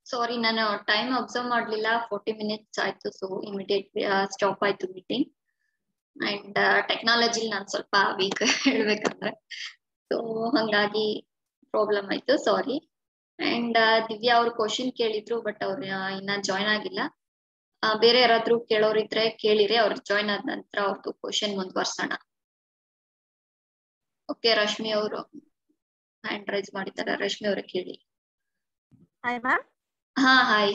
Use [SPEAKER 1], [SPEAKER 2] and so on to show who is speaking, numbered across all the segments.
[SPEAKER 1] ಸಾರಿ ನಾನು time observe ಮಾಡ್ಲಿಲ್ಲ forty minutes ಆಯ್ತು ಸೊ ಇಮಿಡಿಯೇಟ್ ಸ್ಟಾಪ್ ಆಯ್ತು ಮೀಟಿಂಗ್ ಅಂಡ್ ಟೆಕ್ನಾಲಜಿ ನಾನು ಸ್ವಲ್ಪ ವೀಕ್ ಹೇಳ್ಬೇಕಂದ್ರೆ ಸೊ ಹಂಗಾಗಿ ಪ್ರಾಬ್ಲಮ್ ಆಯ್ತು ಸಾರಿ ಅಂಡ್ ದಿವ್ಯಾ ಅವ್ರು ಕ್ವಶನ್ ಕೇಳಿದ್ರು ಬಟ್ ಅವ್ರು ಇನ್ನ ಜಾಯ್ನ್ ಆಗಿಲ್ಲ ಆ, ಬೇರೆ ಯಾರಾದ್ರೂ ಕೇಳೋರಿದ್ರೆ ಕೇಳಿರಿ ಅವ್ರು ಜಾಯ್ನ್ ಆದ ನಂತರ ಅವ್ರದ್ದು ಕ್ವಶನ್ ಮುಂದುವರ್ಸೋಣ ಓಕೆ ರಶ್ಮಿ ಅವರು ಹ್ಯಾಂಡ್ ರೈಸ್ ಮಾಡಿದ್ದಾರೆ ರಶ್ಮಿ ಅವ್ರ ಕೇಳಿ
[SPEAKER 2] ಹಾಯ್ ಮ್ಯಾಮ್
[SPEAKER 1] ಹಾ ಹಾಯ್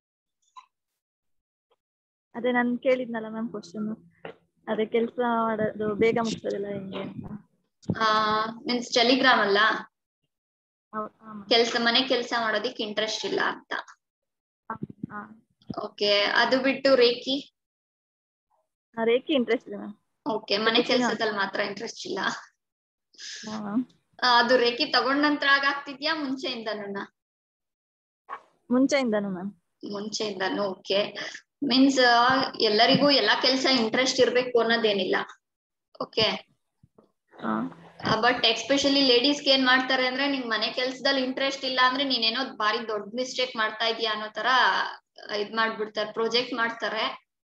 [SPEAKER 2] ಅದೇ ನಾನು ಕೇಳಿದ್ನಲ್ಲ ಮ್ಯಾಮ್ ಕ್ವಶನ್ ಅದೇ ಕೆಲಸ ಮಾಡೋದು ಬೇಗ ಮುಗ್ಸೋದಿಲ್ಲ ಹೆಂಗೆ ಅಂತ
[SPEAKER 1] ಆ ಮೀನ್ಸ್ ಟೆಲಿಗ್ರಾಮ್ ಅಲ್ಲ
[SPEAKER 2] ಹೌದ್- ಹಾ ma'am.
[SPEAKER 1] ಕೆಲ್ಸ ಮನೆ ಕೆಲ್ಸ ಮಾಡೋದಿಕ್ ಇಂಟ್ರೆಸ್ಟ್ ಇಲ್ಲ ಅಂತ
[SPEAKER 2] ಹಾ.
[SPEAKER 1] ಓಕೆ ಅದು ಬಿಟ್ಟು ರೇಖಿ
[SPEAKER 2] ಆ, ರೇಖಿ ಇಂಟ್ರೆಸ್ಟ್ ಇದೆ ಮ್ಯಾಮ್
[SPEAKER 1] ಓಕೆ ಮನೆ ಕೆಲ್ಸದಲ್ಲಿ ಮಾತ್ರ ಇಂಟ್ರೆಸ್ಟ್ ಇಲ್ಲ
[SPEAKER 2] ಮ್ಯಾಮ್
[SPEAKER 1] ಆ, ಅದು ರೇಖಿ ತಗೊಂಡ್ ನಂತರ ಆಗಾಗ್ತಿದ್ಯಾ ಮುಂಚೆಯಿಂದನೂ
[SPEAKER 2] ಮುಂಚೆಯಿಂದನು ಮ್ಯಾಮ್
[SPEAKER 1] ಮುಂಚೆಯಿಂದಾನು ಓಕೆ ಮೀನ್ಸ್ ಎಲ್ಲರಿಗೂ ಎಲ್ಲಾ ಕೆಲ್ಸ ಇಂಟ್ರೆಸ್ಟ್ ಇರ್ಬೇಕು ಅನ್ನೋದೇನಿಲ್ಲ ಓಕೆ ಬಟ್ ಎಸ್ಪೆಷಲಿ ಲೇಡೀಸ್ಗೆ ಏನ್ ಮಾಡ್ತಾರೆ ಅಂದ್ರೆ ನಿಂಗ್ ಮನೆ ಕೆಲ್ಸದಲ್ಲಿ ಇಂಟ್ರೆಸ್ಟ್ ಇಲ್ಲ ಅಂದ್ರೆ ನೀನೇನೋ ಬಾರಿ ದೊಡ್ಡ ಮಿಸ್ಟೇಕ್ ಮಾಡ್ತಾ ಇದೀಯ ಅನ್ನೋ ತರ ಇದ್ ಮಾಡ್ಬಿಡ್ತಾರೆ ಪ್ರೊಜೆಕ್ಟ್ ಮಾಡ್ತಾರೆ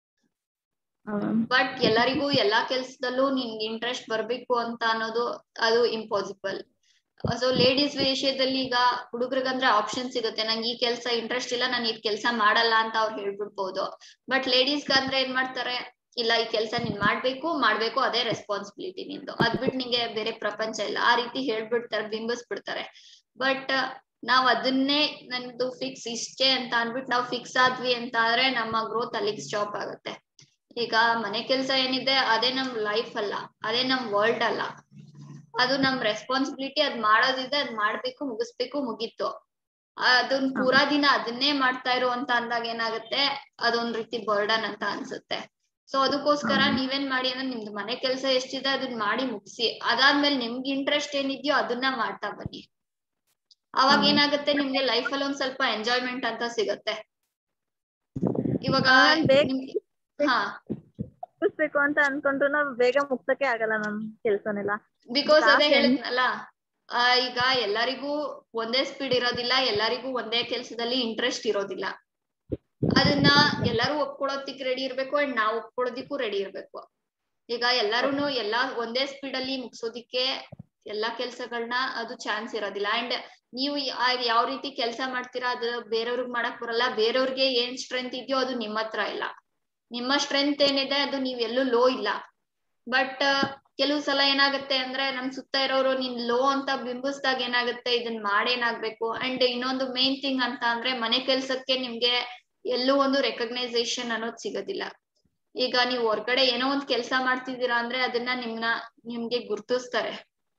[SPEAKER 1] ಬಟ್ ಎಲ್ಲರಿಗೂ ಎಲ್ಲಾ ಕೆಲ್ಸದಲ್ಲೂ ನಿನ್ಗೆ ಇಂಟ್ರೆಸ್ಟ್ ಬರ್ಬೇಕು ಅಂತ ಅನ್ನೋದು ಅದು ಇಂಪಾಸಿಬಲ್ ಸೊ ಲೇಡೀಸ್ ವಿಷಯದಲ್ಲಿ ಈಗ ಹುಡುಗರಿಗಂದ್ರೆ ಆಪ್ಷನ್ ಸಿಗುತ್ತೆ ನಂಗೆ ಈ ಕೆಲ್ಸ ಇಂಟ್ರೆಸ್ಟ್ ಇಲ್ಲ ನಾನು ಈ ಕೆಲ್ಸ ಮಾಡಲ್ಲ ಅಂತ ಅವ್ರು ಹೇಳ್ಬಿಡ್ಬೋದು ಬಟ್ ಲೇಡೀಸ್ಗಂದ್ರೆ ಏನ್ ಮಾಡ್ತಾರೆ ಇಲ್ಲ ಈ ಕೆಲ್ಸ ನೀನ್ ಮಾಡ್ಬೇಕು ಮಾಡ್ಬೇಕು ಅದೇ ರೆಸ್ಪಾನ್ಸಿಬಿಲಿಟಿ ನಿಂದು ಅದ್ಬಿಟ್ಟು ನಿಂಗೆ ಬೇರೆ ಪ್ರಪಂಚ ಇಲ್ಲ ಆ ರೀತಿ ಹೇಳ್ಬಿಡ್ತಾರೆ ಬಿಂಬಿಸ್ಬಿಡ್ತಾರೆ ಬಟ್ ನಾವ್ ಅದನ್ನೇ ನಂದು ಫಿಕ್ಸ್ ಇಷ್ಟೇ ಅಂತ ಅನ್ಬಿಟ್ಟು ನಾವ್ ಫಿಕ್ಸ್ ಆದ್ವಿ ಅಂತ ಆದ್ರೆ ನಮ್ಮ ಗ್ರೋತ್ ಅಲ್ಲಿಗೆ ಸ್ಟಾಪ್ ಆಗುತ್ತೆ ಈಗ ಮನೆ ಕೆಲ್ಸ ಏನಿದೆ ಅದೇ ನಮ್ ಲೈಫ್ ಅಲ್ಲ ಅದೇ ನಮ್ ವರ್ಲ್ಡ್ ಅಲ್ಲ ಅದು ನಮ್ ರೆಸ್ಪಾನ್ಸಿಬಿಲಿಟಿ ಅದ್ ಮಾಡೋದಿದೆ ಅದ್ ಮಾಡ್ಬೇಕು ಮುಗಿಸ್ಬೇಕು ಮುಗೀತು ಅದನ್ ಪೂರಾ ದಿನ ಅದನ್ನೇ ಮಾಡ್ತಾ ಇರೋ ಅಂತ ಅಂದಾಗ ಏನಾಗುತ್ತೆ ಅದೊಂದ್ ರೀತಿ ಬರ್ಡನ್ ಅಂತ ಅನ್ಸುತ್ತೆ ಸೊ ಅದಕ್ಕೋಸ್ಕರ
[SPEAKER 2] ಹ್ಮ್.
[SPEAKER 1] ನೀವೇನ್ ಮಾಡಿ ಅಂದ್ರೆ ನಿಮ್ದು ಮನೆ ಕೆಲ್ಸ ಎಷ್ಟಿದೆ ಅದನ್ನ ಮಾಡಿ ಮುಗಿಸಿ ಅದಾದ್ಮೇಲೆ ನಿಮ್ಗೆ ಇಂಟ್ರೆಸ್ಟ್ ಏನಿದ್ಯೋ ಅದನ್ನ ಮಾಡ್ತಾ ಬನ್ನಿ ಅವಾಗ
[SPEAKER 2] ಹ್ಮ್.
[SPEAKER 1] ಏನಾಗುತ್ತೆ ನಿಮ್ಗೆ ಲೈಫ್ ಅಲ್ಲಿ ಒಂದ್ ಸ್ವಲ್ಪ ಎಂಜಾಯ್ಮೆಂಟ್ ಅಂತ ಸಿಗುತ್ತೆ ಇವಾಗ
[SPEAKER 2] ನಾನ್ ಬೇಗ-
[SPEAKER 1] ನಿಮ್ಗೆ ಹಾ
[SPEAKER 2] ಮುಗಿಸ್ಬೇಕು ಅಂತ ಅನ್ಕೊಂಡ್ರು ನಾವು ಬೇಗ ಮುಗ್ಸಕ್ಕೆ ಆಗಲ್ಲ ನಮ್ ಕೆಲ್ಸನೆಲ್ಲ
[SPEAKER 1] ಬಿಕಾಸ್ ಅದೇ
[SPEAKER 2] Staff ಏನ್-
[SPEAKER 1] ಹೇಳಿದ್ನಲ್ಲ ಆ, ಈಗ ಎಲ್ಲರಿಗೂ ಒಂದೇ ಸ್ಪೀಡ್ ಇರೋದಿಲ್ಲ ಎಲ್ಲರಿಗೂ ಒಂದೇ ಕೆಲ್ಸದಲ್ಲಿ ಇಂಟ್ರೆಸ್ಟ್ ಇರೋದಿಲ್ಲ ಅದನ್ನ ಎಲ್ಲರೂ ಒಪ್ಕೊಳ್ಳೋದಿಕ್ ರೆಡಿ ಇರ್ಬೇಕು ಅಂಡ್ ನಾವ್ ಒಪ್ಕೊಳ್ಳೋದಿಕ್ಕೂ ರೆಡಿ ಇರ್ಬೇಕು ಈಗ ಎಲ್ಲಾರುನು ಎಲ್ಲಾ ಒಂದೇ ಸ್ಪೀಡ್ ಅಲ್ಲಿ ಮುಗ್ಸೋದಿಕ್ಕೆ ಎಲ್ಲಾ ಕೆಲ್ಸಗಳನ್ನ ಅದು ಚಾನ್ಸ್ ಇರೋದಿಲ್ಲ ಅಂಡ್ ನೀವು ಯಾ- ಯಾವ ರೀತಿ ಕೆಲಸ ಮಾಡ್ತೀರಾ ಅದು ಬೇರೆಯವ್ರಿಗೆ ಮಾಡಕ್ ಬರಲ್ಲ ಬೇರೆಯವ್ರಿಗೆ ಏನ್ ಸ್ಟ್ರೆಂತ್ ಇದೆಯೋ ಅದು ನಿಮ್ಮ ಹತ್ರ ಇಲ್ಲ ನಿಮ್ಮ ಸ್ಟ್ರೆಂತ್ ಏನಿದೆ ಅದು ನೀವ್ ಎಲ್ಲೂ ಲೋ ಇಲ್ಲ ಬಟ್ ಕೆಲವು ಸಲ ಏನಾಗುತ್ತೆ ಅಂದ್ರೆ ನಮ್ ಸುತ್ತ ಇರೋರು ನೀನ್ ಲೋ ಅಂತ ಬಿಂಬಿಸ್ದಾಗ ಏನಾಗುತ್ತೆ ಇದನ್ ಮಾಡೇನಾಗ್ಬೇಕು ಅಂಡ್ ಇನ್ನೊಂದು ಮೇನ್ ಥಿಂಗ್ ಅಂತ ಅಂದ್ರೆ ಮನೆ ಕೆಲ್ಸಕ್ಕೆ ನಿಮ್ಗೆ ಎಲ್ಲೂ ಒಂದು ರೆಕಗ್ನೈಸೇಷನ್ ಅನ್ನೋದು ಸಿಗೋದಿಲ್ಲ ಈಗ ನೀವು ಹೊರ್ಗಡೆ ಏನೋ ಒಂದ್ ಕೆಲ್ಸ ಮಾಡ್ತಿದ್ದೀರಾ ಅಂದ್ರೆ ಅದನ್ನ ನಿಮ್ನ ನಿಮ್ಗೆ ಗುರ್ತಿಸ್ತಾರೆ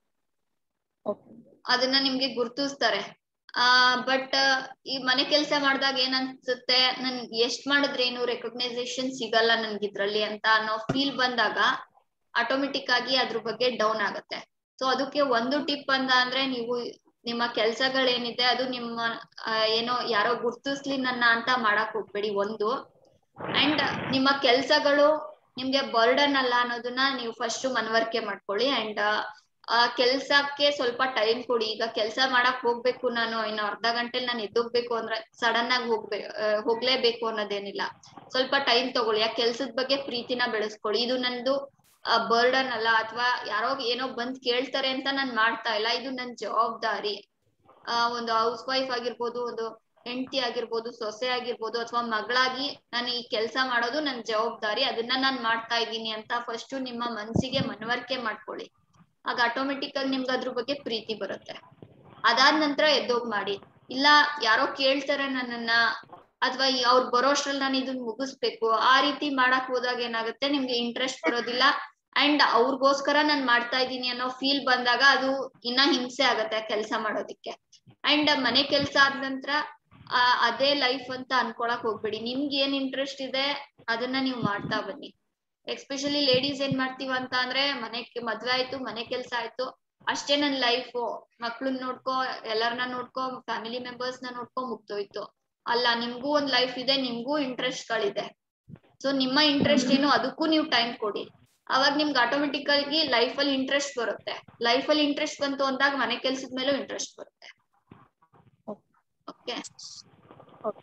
[SPEAKER 1] ಅದನ್ನ ನಿಮ್ಗೆ ಗುರ್ತಿಸ್ತಾರೆ ಆ ಬಟ್ ಈ ಮನೆ ಕೆಲ್ಸ ಮಾಡ್ದಾಗ ಏನ್ ಅನ್ಸುತ್ತೆ ನನ್ ಎಷ್ಟ್ ಮಾಡಿದ್ರೇನು ರೆಕಗ್ನೈಸೇಷನ್ ಸಿಗಲ್ಲ ನನ್ಗೆ ಇದ್ರಲ್ಲಿ ಅಂತ ಅನ್ನೋ ಫೀಲ್ ಬಂದಾಗ ಆಟೋಮೆಟಿಕ್ ಆಗಿ ಅದ್ರ ಬಗ್ಗೆ ಡೌನ್ ಆಗುತ್ತೆ ಸೊ ಅದಕ್ಕೆ ಒಂದು ಟಿಪ್ ಅಂತ ಅಂದ್ರೆ ನೀವು ನಿಮ್ಮ ಕೆಲ್ಸಗಳೇನಿದೆ ಅದು ನಿಮ್ಮ ಆ, ಏನೋ ಯಾರೋ ಗುರ್ತಿಸ್ಲಿ ನನ್ನ ಅಂತ ಮಾಡಕ್ ಹೋಗ್ಬೇಡಿ ಒಂದು ಅಂಡ್ ನಿಮ್ಮ ಕೆಲ್ಸಗಳು ನಿಮ್ಗೆ ಬರ್ಡನ್ ಅಲ್ಲ ಅನ್ನೋದನ್ನ ನೀವು ಫಸ್ಟ್ ಮನವರಿಕೆ ಮಾಡ್ಕೊಳ್ಳಿ ಅಂಡ್ ಆ ಕೆಲ್ಸಕ್ಕೆ ಸ್ವಲ್ಪ ಟೈಮ್ ಕೊಡಿ ಈಗ ಕೆಲ್ಸ ಮಾಡಕ್ ಹೋಗ್ಬೇಕು ನಾನು ಇನ್ನು ಅರ್ಧ ಗಂಟೆಲಿ ನಾನು ಎದ್ದೋಗ್ಬೇಕು ಅಂದ್ರೆ ಸಡನ್ ಆಗಿ ಹೋಗ್ಬೇ ಆ, ಹೋಗ್ಲೇಬೇಕು ಅನ್ನೋದೇನಿಲ್ಲ ಸ್ವಲ್ಪ ಟೈಮ್ ತಗೊಳ್ಳಿ ಆ ಕೆಲ್ಸದ ಬಗ್ಗೆ ಪ್ರೀತಿನ ಬೆಳೆಸ್ಕೊಳ್ಳಿ ಇದು ನಂದು ಬರ್ಡನ್ ಅಲ್ಲ ಅಥವಾ ಯಾರೋ ಏನೋ ಬಂದ್ ಕೇಳ್ತಾರೆ ಅಂತ ನಾನ್ ಮಾಡ್ತಾ ಇಲ್ಲ ಇದು ನನ್ ಜವಾಬ್ದಾರಿ ಆ ಒಂದು ಹೌಸ್ ವೈಫ್ ಆಗಿರ್ಬೋದು ಒಂದು ಹೆಂಡತಿ ಆಗಿರ್ಬೋದು ಸೊಸೆ ಆಗಿರ್ಬೋದು ಅಥವಾ ಮಗಳಾಗಿ ನಾನು ಈ ಕೆಲಸ ಮಾಡೋದು ನನ್ ಜವಾಬ್ದಾರಿ ಅದನ್ನ ನಾನ್ ಮಾಡ್ತಾ ಇದ್ದೀನಿ ಅಂತ ಫಸ್ಟ್ ನಿಮ್ಮ ಮನ್ಸಿಗೆ ಮನವರಿಕೆ ಮಾಡ್ಕೊಳ್ಳಿ ಆಗ ಆಟೋಮೆಟಿಕ್ ಆಗಿ ನಿಮ್ಗೆ ಅದ್ರ ಬಗ್ಗೆ ಪ್ರೀತಿ ಬರುತ್ತೆ ಅದಾದ ನಂತರ ಎದ್ದೋಗ್ ಮಾಡಿ ಇಲ್ಲ ಯಾರೋ ಕೇಳ್ತಾರೆ ನನ್ನನ್ನ ಅಥವಾ ಅವ್ರು ಬರೋಷ್ಟ್ರಲ್ಲಿ ನಾನು ಇದನ್ನ ಮುಗಿಸ್ಬೇಕು ಆ ರೀತಿ ಮಾಡಕ್ ಹೋದಾಗ ಏನಾಗುತ್ತೆ ನಿಮ್ಗೆ ಇಂಟ್ರೆಸ್ಟ್ ಬರೋದಿಲ್ಲ ಅಂಡ್ ಅವ್ರಿಗೋಸ್ಕರ ನಾನ್ ಮಾಡ್ತಾ ಇದ್ದೀನಿ ಅನ್ನೋ ಫೀಲ್ ಬಂದಾಗ ಅದು ಇನ್ನ ಹಿಂಸೆ ಆಗತ್ತೆ ಕೆಲಸ ಮಾಡೋದಿಕ್ಕೆ ಅಂಡ್ ಮನೆ ಕೆಲ್ಸ ಆದ ನಂತರ ಆ ಅದೇ ಲೈಫ್ ಅಂತ ಅನ್ಕೊಳಕ್ ಹೋಗ್ಬೇಡಿ ನಿಮ್ಗೆ ಏನ್ ಇಂಟ್ರೆಸ್ಟ್ ಇದೆ ಅದನ್ನ ನೀವು ಮಾಡ್ತಾ ಬನ್ನಿ ಎಸ್ಪೆಷಲಿ ಲೇಡೀಸ್ ಏನ್ ಮಾಡ್ತೀವ ಅಂತ ಅಂದ್ರೆ ಮನೆ ಮದ್ವೆ ಆಯ್ತು ಮನೆ ಕೆಲ್ಸ ಆಯ್ತು ಅಷ್ಟೇ ನನ್ ಲೈಫ್ ಮಕ್ಳನ್ನ ನೋಡ್ಕೊ ಎಲ್ಲಾರನ್ನ ನೋಡ್ಕೊ ಫ್ಯಾಮಿಲಿ ಮೆಂಬರ್ಸ್ ನ ನೋಡ್ಕೊ ಮುಗ್ದೋಯ್ತು ಅಲ್ಲ ನಿಮ್ಗೂ ಒಂದ್ ಲೈಫ್ ಇದೆ ನಿಮ್ಗೂ ಇಂಟ್ರೆಸ್ಟ್ ಗಳಿದೆ ಸೊ ನಿಮ್ಮ ಇಂಟ್ರೆಸ್ಟ್ ಏನು ಅದಕ್ಕೂ ನೀವು ಟೈಮ್ ಕೊಡಿ ಅವಾಗ ನಿಮ್ಗೆ ಆಟೋಮೆಟಿಕ್ ಆಗಿ ಲೈಫ್ ಅಲ್ಲಿ ಇಂಟ್ರೆಸ್ಟ್ ಬರುತ್ತೆ ಲೈಫ್ ಅಲ್ಲಿ ಇಂಟ್ರೆಸ್ಟ್ ಬಂತು ಅಂದಾಗ ಮನೆ ಕೆಲ್ಸದ ಮೇಲೂ ಇಂಟ್ರೆಸ್ಟ್ ಬರುತ್ತೆ ಓಕೆ
[SPEAKER 2] ಓಕೆ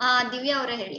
[SPEAKER 1] ಆ ದಿವ್ಯಾ ಅವರೇ ಹೇಳಿ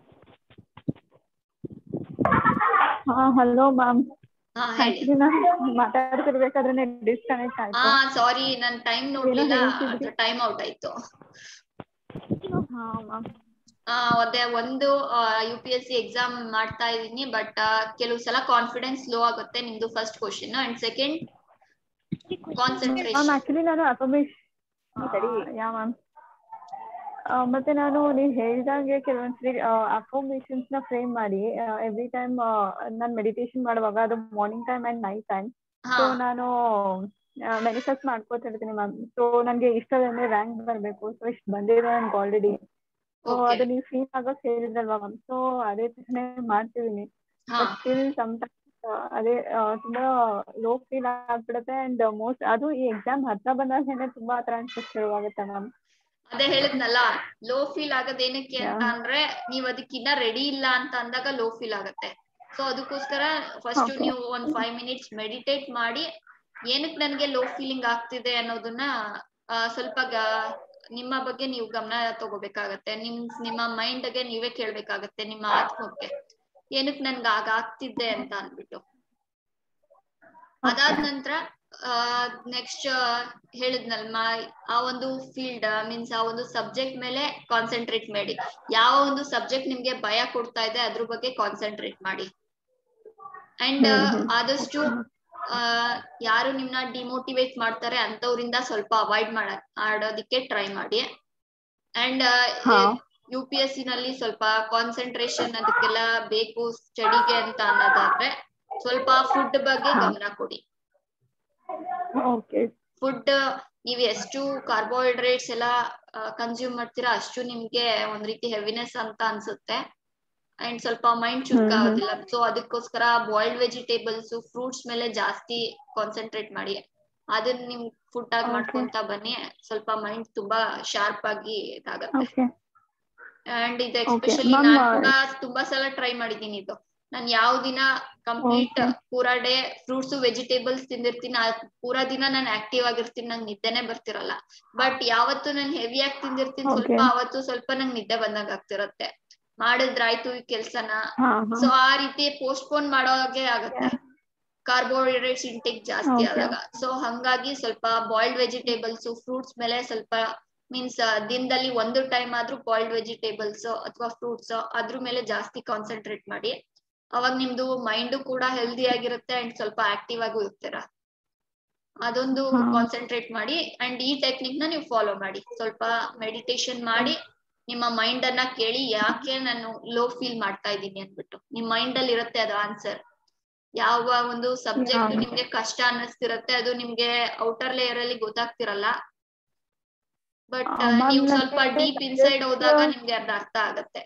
[SPEAKER 2] ಹಾ ಹಲೋ ಮ್ಯಾಮ್
[SPEAKER 1] ಹಾ ಹೇಳಿ
[SPEAKER 2] ಆಕ್ಚುಲಿ ನಾನು ಮಾತಾಡ್ತಿರ್ಬೇಕಾದ್ರೆ ಡಿಸ್ಕನೆಕ್ಟ್
[SPEAKER 1] ಹಾ
[SPEAKER 2] ಆಯ್ತು
[SPEAKER 1] ಸಾರಿ ನನ್ ಟೈಮ್ ನೋಡ್ಲಿಲ್ಲ
[SPEAKER 2] ಹೇಳ್ತಿದ್ರಿ?
[SPEAKER 1] ಟೈಮ್ ಔಟ್ ಆಯ್ತು
[SPEAKER 2] ಹಾ ಮ್ಯಾಮ್
[SPEAKER 1] ಆ ಅದೇ ಒಂದು U P S C exam ಮಾಡ್ತಾ ಇದೀನಿ ಬಟ್ ಕೆಲವು ಸಲ ಕಾನ್ಫಿಡೆನ್ಸ್ ಲೋ ಆಗುತ್ತೆ ನಿಮ್ದು first question and second
[SPEAKER 2] ma'am
[SPEAKER 1] concentration
[SPEAKER 2] actually ನಾನು ಅಫರ್ಮೇಶನ್ ಯಾ ಮ್ಯಾಮ್ ಮತ್ತೆ ನಾನು ನೀವು ಹೇಳ್ದಂಗೆ ಕೆಲವೊಂದ್ಸರಿ ಅಫರ್ಮೇಷನ್ಸ್ ನ ಫ್ರೇಮ್ ಮಾಡಿ ಎವ್ರಿ ಟೈಮ್ ನಾನು ಮೆಡಿಟೇಷನ್ ಮಾಡುವಾಗ ಅದು morning time and night time
[SPEAKER 1] ಹಾ
[SPEAKER 2] ಸೊ ನಾನು ಮೆನಿಫೆಸ್ಟ್ ಮಾಡ್ಕೋತ ಇರ್ತೀನಿ ಮ್ಯಾಮ್ ಸೊ ನನಗೆ ಇಷ್ಟದಂದ್ರೆ ರ್ಯಾಂಕ್ ಬರಬೇಕು ಸೊ ಇಷ್ಟು ಬಂದಿದೆ ನನ್ಗೆ ಆಲ್ರೆಡಿ ಸೊ
[SPEAKER 1] Okay.
[SPEAKER 2] ಅದು ನೀವು ಫೀಲ್ ಆಗೋಕ್ ಹೇಳಿದ್ರಲ್ವಾ ಮ್ಯಾಮ್ ಸೊ ಅದೇ ತರನೇ ಮಾಡ್ತಿದೀನಿ
[SPEAKER 1] ಹಾ
[SPEAKER 2] ಬಟ್ ಸ್ಟಿಲ್ ಟೈಮ್ಸ್ ಅದೇ ಆ, ತುಂಬಾ ಲೋ ಫೀಲ್ ಆಗ್ಬಿಡುತ್ತೆ ಅಂಡ್ ಮೋಸ್ಟ್ ಅದು ಈ ಎಕ್ಸಾಮ್ ಹತ್ರ ಬಂದಾಗೇನೆ ತುಂಬಾ ಆ ಥರ ಅನ್ಸಕ್ ಶುರುವಾಗುತ್ತೆ ಮ್ಯಾಮ್
[SPEAKER 1] ಅದೇ ಹೇಳಿದ್ನಲ್ಲ ಲೋ ಫೀಲ್ ಆಗದ್ ಏನಕ್ಕೆ ಅಂತ
[SPEAKER 2] Yeah.
[SPEAKER 1] ಅಂದ್ರೆ ನೀವ್ ಅದಕ್ಕಿನ್ನ ರೆಡಿ ಇಲ್ಲ ಅಂತ ಅಂದಾಗ ಲೋ ಫೀಲ್ ಆಗತ್ತೆ ಸೊ ಅದಕ್ಕೋಸ್ಕರ ಫಸ್ಟ್
[SPEAKER 2] Okay.
[SPEAKER 1] ನೀವು ಒಂದ್ ಫೈವ್ ಮಿನಿಟ್ಸ್ ಮೆಡಿಟೇಟ್ ಮಾಡಿ ಏನಕ್ ನನ್ಗೆ ಲೋ ಫೀಲಿಂಗ್ ಆಗ್ತಿದೆ ಅನ್ನೋದನ್ನ ಆ, ಸ್ವಲ್ಪ ಗ- ನಿಮ್ಮ ಬಗ್ಗೆ ನೀವು ಗಮನ ತಗೋಬೇಕಾಗತ್ತೆ ನಿಮ್ ನಿಮ್ಮ ಮೈಂಡ್ ಗೆ ನೀವೇ ಕೇಳ್ಬೇಕಾಗತ್ತೆ ನಿಮ್ಮ ಆತ್ಮಕ್ಕೆ ಏನಕ್ ನನ್ಗೆ ಆಗ ಆಗ್ತಿದ್ದೆ ಅಂತ ಅನ್ಬಿಟ್ಟು ಅದಾದ ನಂತರ ನೆಕ್ಸ್ಟ್ ಹೇಳಿದ್ನಲ್ ಮಾ ಆ ಒಂದು ಫೀಲ್ಡ್ ಮೀನ್ಸ್ ಆ ಒಂದು ಸಬ್ಜೆಕ್ಟ್ ಮೇಲೆ ಕಾನ್ಸಂಟ್ರೇಟ್ ಮಾಡಿ ಯಾವ ಒಂದು ಸಬ್ಜೆಕ್ಟ್ ನಿಮ್ಗೆ ಭಯ ಕೊಡ್ತಾ ಇದೆ ಅದ್ರ ಬಗ್ಗೆ ಕಾನ್ಸಂಟ್ರೇಟ್ ಮಾಡಿ ಅಂಡ್
[SPEAKER 2] ಹ್ಮ್, ಹ್ಮ್.
[SPEAKER 1] ಆದಷ್ಟು ಆ ಯಾರು ನಿಮ್ನ ಡಿಮೋಟಿವೇಟ್ ಮಾಡ್ತಾರೆ ಅಂತವ್ರಿಂದ ಸ್ವಲ್ಪ ಅವಾಯ್ಡ್ ಮಾಡ ಆಡೋದಿಕ್ಕೆ ಟ್ರೈ ಮಾಡಿ ಅಂಡ್
[SPEAKER 2] ಹಾ.
[SPEAKER 1] ಯು ಪಿ ಎಸ್ ಸಿ ನಲ್ಲಿ ಸ್ವಲ್ಪ ಕಾನ್ಸಂಟ್ರೇಷನ್ ಅದಕ್ಕೆಲ್ಲ ಬೇಕು ಸ್ಟಡಿಗೆ ಅಂತ ಅನ್ನೋದಾದ್ರೆ ಸ್ವಲ್ಪ ಫುಡ್ ಬಗ್ಗೆ
[SPEAKER 2] ಹಾ.
[SPEAKER 1] ಗಮನ ಕೊಡಿ
[SPEAKER 2] ಓಕೆ
[SPEAKER 1] ಫುಡ್ ನೀವ್ ಎಷ್ಟು ಕಾರ್ಬೋಹೈಡ್ರೇಟ್ಸ್ ಎಲ್ಲ ಕನ್ಸ್ಯೂಮ್ ಮಾಡ್ತೀರಾ ಅಷ್ಟು ನಿಮ್ಗೆ ಒಂದ್ ರೀತಿ ಹೆವಿನೆಸ್ ಅಂತ ಅನ್ಸುತ್ತೆ ಅಂಡ್ ಸ್ವಲ್ಪ ಮೈಂಡ್ ಚುರುಕ್
[SPEAKER 2] ಹ್ಮ್, ಹ್ಮ್.
[SPEAKER 1] ಆಗೋದಿಲ್ಲ ಸೊ ಅದಕ್ಕೋಸ್ಕರ ಬಾಯ್ಲ್ಡ್ ವೆಜಿಟೇಬಲ್ಸ್ ಫ್ರೂಟ್ಸ್ ಮೇಲೆ ಜಾಸ್ತಿ ಕಾನ್ಸಂಟ್ರೇಟ್ ಮಾಡಿ ಅದನ್ನ ನಿಮ್ ಫುಡ್ ಆಗಿ
[SPEAKER 2] Okay.
[SPEAKER 1] ಮಾಡ್ಕೊಂತ ಬನ್ನಿ ಸ್ವಲ್ಪ ಮೈಂಡ್ ತುಂಬಾ ಶಾರ್ಪ್ ಆಗಿ ಇದಾಗತ್ತೆ
[SPEAKER 2] ಓಕೆ
[SPEAKER 1] ಅಂಡ್ ಇದು
[SPEAKER 2] Okay,
[SPEAKER 1] ಎಸ್ಪೆಷಲಿ
[SPEAKER 2] ma'am,
[SPEAKER 1] ನಾನ್
[SPEAKER 2] uh,
[SPEAKER 1] ಕೂಡ ತುಂಬಾ ಸಲ ಟ್ರೈ ಮಾಡಿದೀನಿ ಇದು ನಾನ್ ಯಾವ ದಿನ ಕಂಪ್ಲೀಟ್
[SPEAKER 2] Okay.
[SPEAKER 1] ಪೂರಾ ಡೇ ಫ್ರೂಟ್ಸ್ ವೆಜಿಟೇಬಲ್ಸ್ ತಿಂದಿರ್ತೀನಿ ಆ ಪೂರಾ ದಿನ ನಾನು ಆಕ್ಟಿವ್ ಆಗಿರ್ತೀನಿ ನಂಗೆ ನಿದ್ದೆನೆ ಬರ್ತಿರಲ್ಲ ಬಟ್ ಯಾವತ್ತು ನಾನು ಹೆವಿ ಆಗಿ ತಿಂದಿರ್ತೀನಿ ಸ್ವಲ್ಪ
[SPEAKER 2] Okay.
[SPEAKER 1] ಅವತ್ತು ಸ್ವಲ್ಪ ನಂಗೆ ನಿದ್ದೆ ಬಂದಂಗ ಆಗ್ತಿರತ್ತೆ ಮಾಡಿದ್ರಾಯ್ತು ಈ ಕೆಲ್ಸನ
[SPEAKER 2] ಹಾ
[SPEAKER 1] ಸೊ
[SPEAKER 2] ಹಾ
[SPEAKER 1] ಆ ರೀತಿ ಪೋಸ್ಟ್ಪೋನ್ ಮಾಡೋ ಹಾಗೆ ಆಗತ್ತೆ ಕಾರ್ಬೋಹೈಡ್ರೇಟ್ಸ್ ಇಂಟೇಕ್ ಜಾಸ್ತಿ
[SPEAKER 2] Okay.
[SPEAKER 1] ಆದಾಗ ಸೊ ಹಂಗಾಗಿ ಸ್ವಲ್ಪ ಬಾಯ್ಲ್ಡ್ ವೆಜಿಟೇಬಲ್ಸ್ ಫ್ರೂಟ್ಸ್ ಮೇಲೆ ಸ್ವಲ್ಪ ಮೀನ್ಸ್ ದಿನದಲ್ಲಿ ಒಂದು ಟೈಮ್ ಆದ್ರೂ ಬಾಯ್ಲ್ಡ್ ವೆಜಿಟೇಬಲ್ಸ್ ಅಥವಾ ಫ್ರೂಟ್ಸ್ ಅದ್ರ ಮೇಲೆ ಜಾಸ್ತಿ ಕಾನ್ಸಂಟ್ರೇಟ್ ಮಾಡಿ ಅವಾಗ ನಿಮ್ದು ಮೈಂಡ್ ಕೂಡ ಹೆಲ್ದಿ ಆಗಿರುತ್ತೆ ಅಂಡ್ ಸ್ವಲ್ಪ ಆಕ್ಟಿವ್ ಆಗೂ ಇರ್ತೀರಾ ಅದೊಂದು
[SPEAKER 2] ಹಾ.
[SPEAKER 1] ಕಾನ್ಸಂಟ್ರೇಟ್ ಮಾಡಿ ಅಂಡ್ ಈ ಟೆಕ್ನಿಕ್ ನ ನೀವು ಫಾಲೋ ಮಾಡಿ ಸ್ವಲ್ಪ ಮೆಡಿಟೇಷನ್ ಮಾಡಿ ನಿಮ್ಮ ಮೈಂಡ್ ಅನ್ನ ಕೇಳಿ ಯಾಕೆ ನಾನು ಲೋ ಫೀಲ್ ಮಾಡ್ತಾ ಇದ್ದೀನಿ ಅಂದ್ಬಿಟ್ಟು ನಿಮ್ ಮೈಂಡ್ ಅಲ್ಲಿ ಇರುತ್ತೆ ಅದು ಆನ್ಸರ್ ಯಾವ ಒಂದು ಸಬ್ಜೆಕ್ಟ್
[SPEAKER 2] Yeah.
[SPEAKER 1] ನಿಮ್ಗೆ ಕಷ್ಟ ಅನ್ನಿಸ್ತಿರತ್ತೆ ಅದು ನಿಮ್ಗೆ ಔಟರ್ ಲೇಯರ್ ಅಲ್ಲಿ ಗೊತ್ತಾಗ್ತಿರಲ್ಲ ಬಟ್
[SPEAKER 2] ಆ, ma'am,
[SPEAKER 1] ನೀವು ಸ್ವಲ್ಪ
[SPEAKER 2] ನನ್ಗೆ
[SPEAKER 1] ಡೀಪ್ ಇನ್ಸೈಡ್
[SPEAKER 2] subject-
[SPEAKER 1] ಹೋದಾಗ ನಿಮ್ಗೆ ಅರ್ಧ ಅರ್ಥ ಆಗತ್ತೆ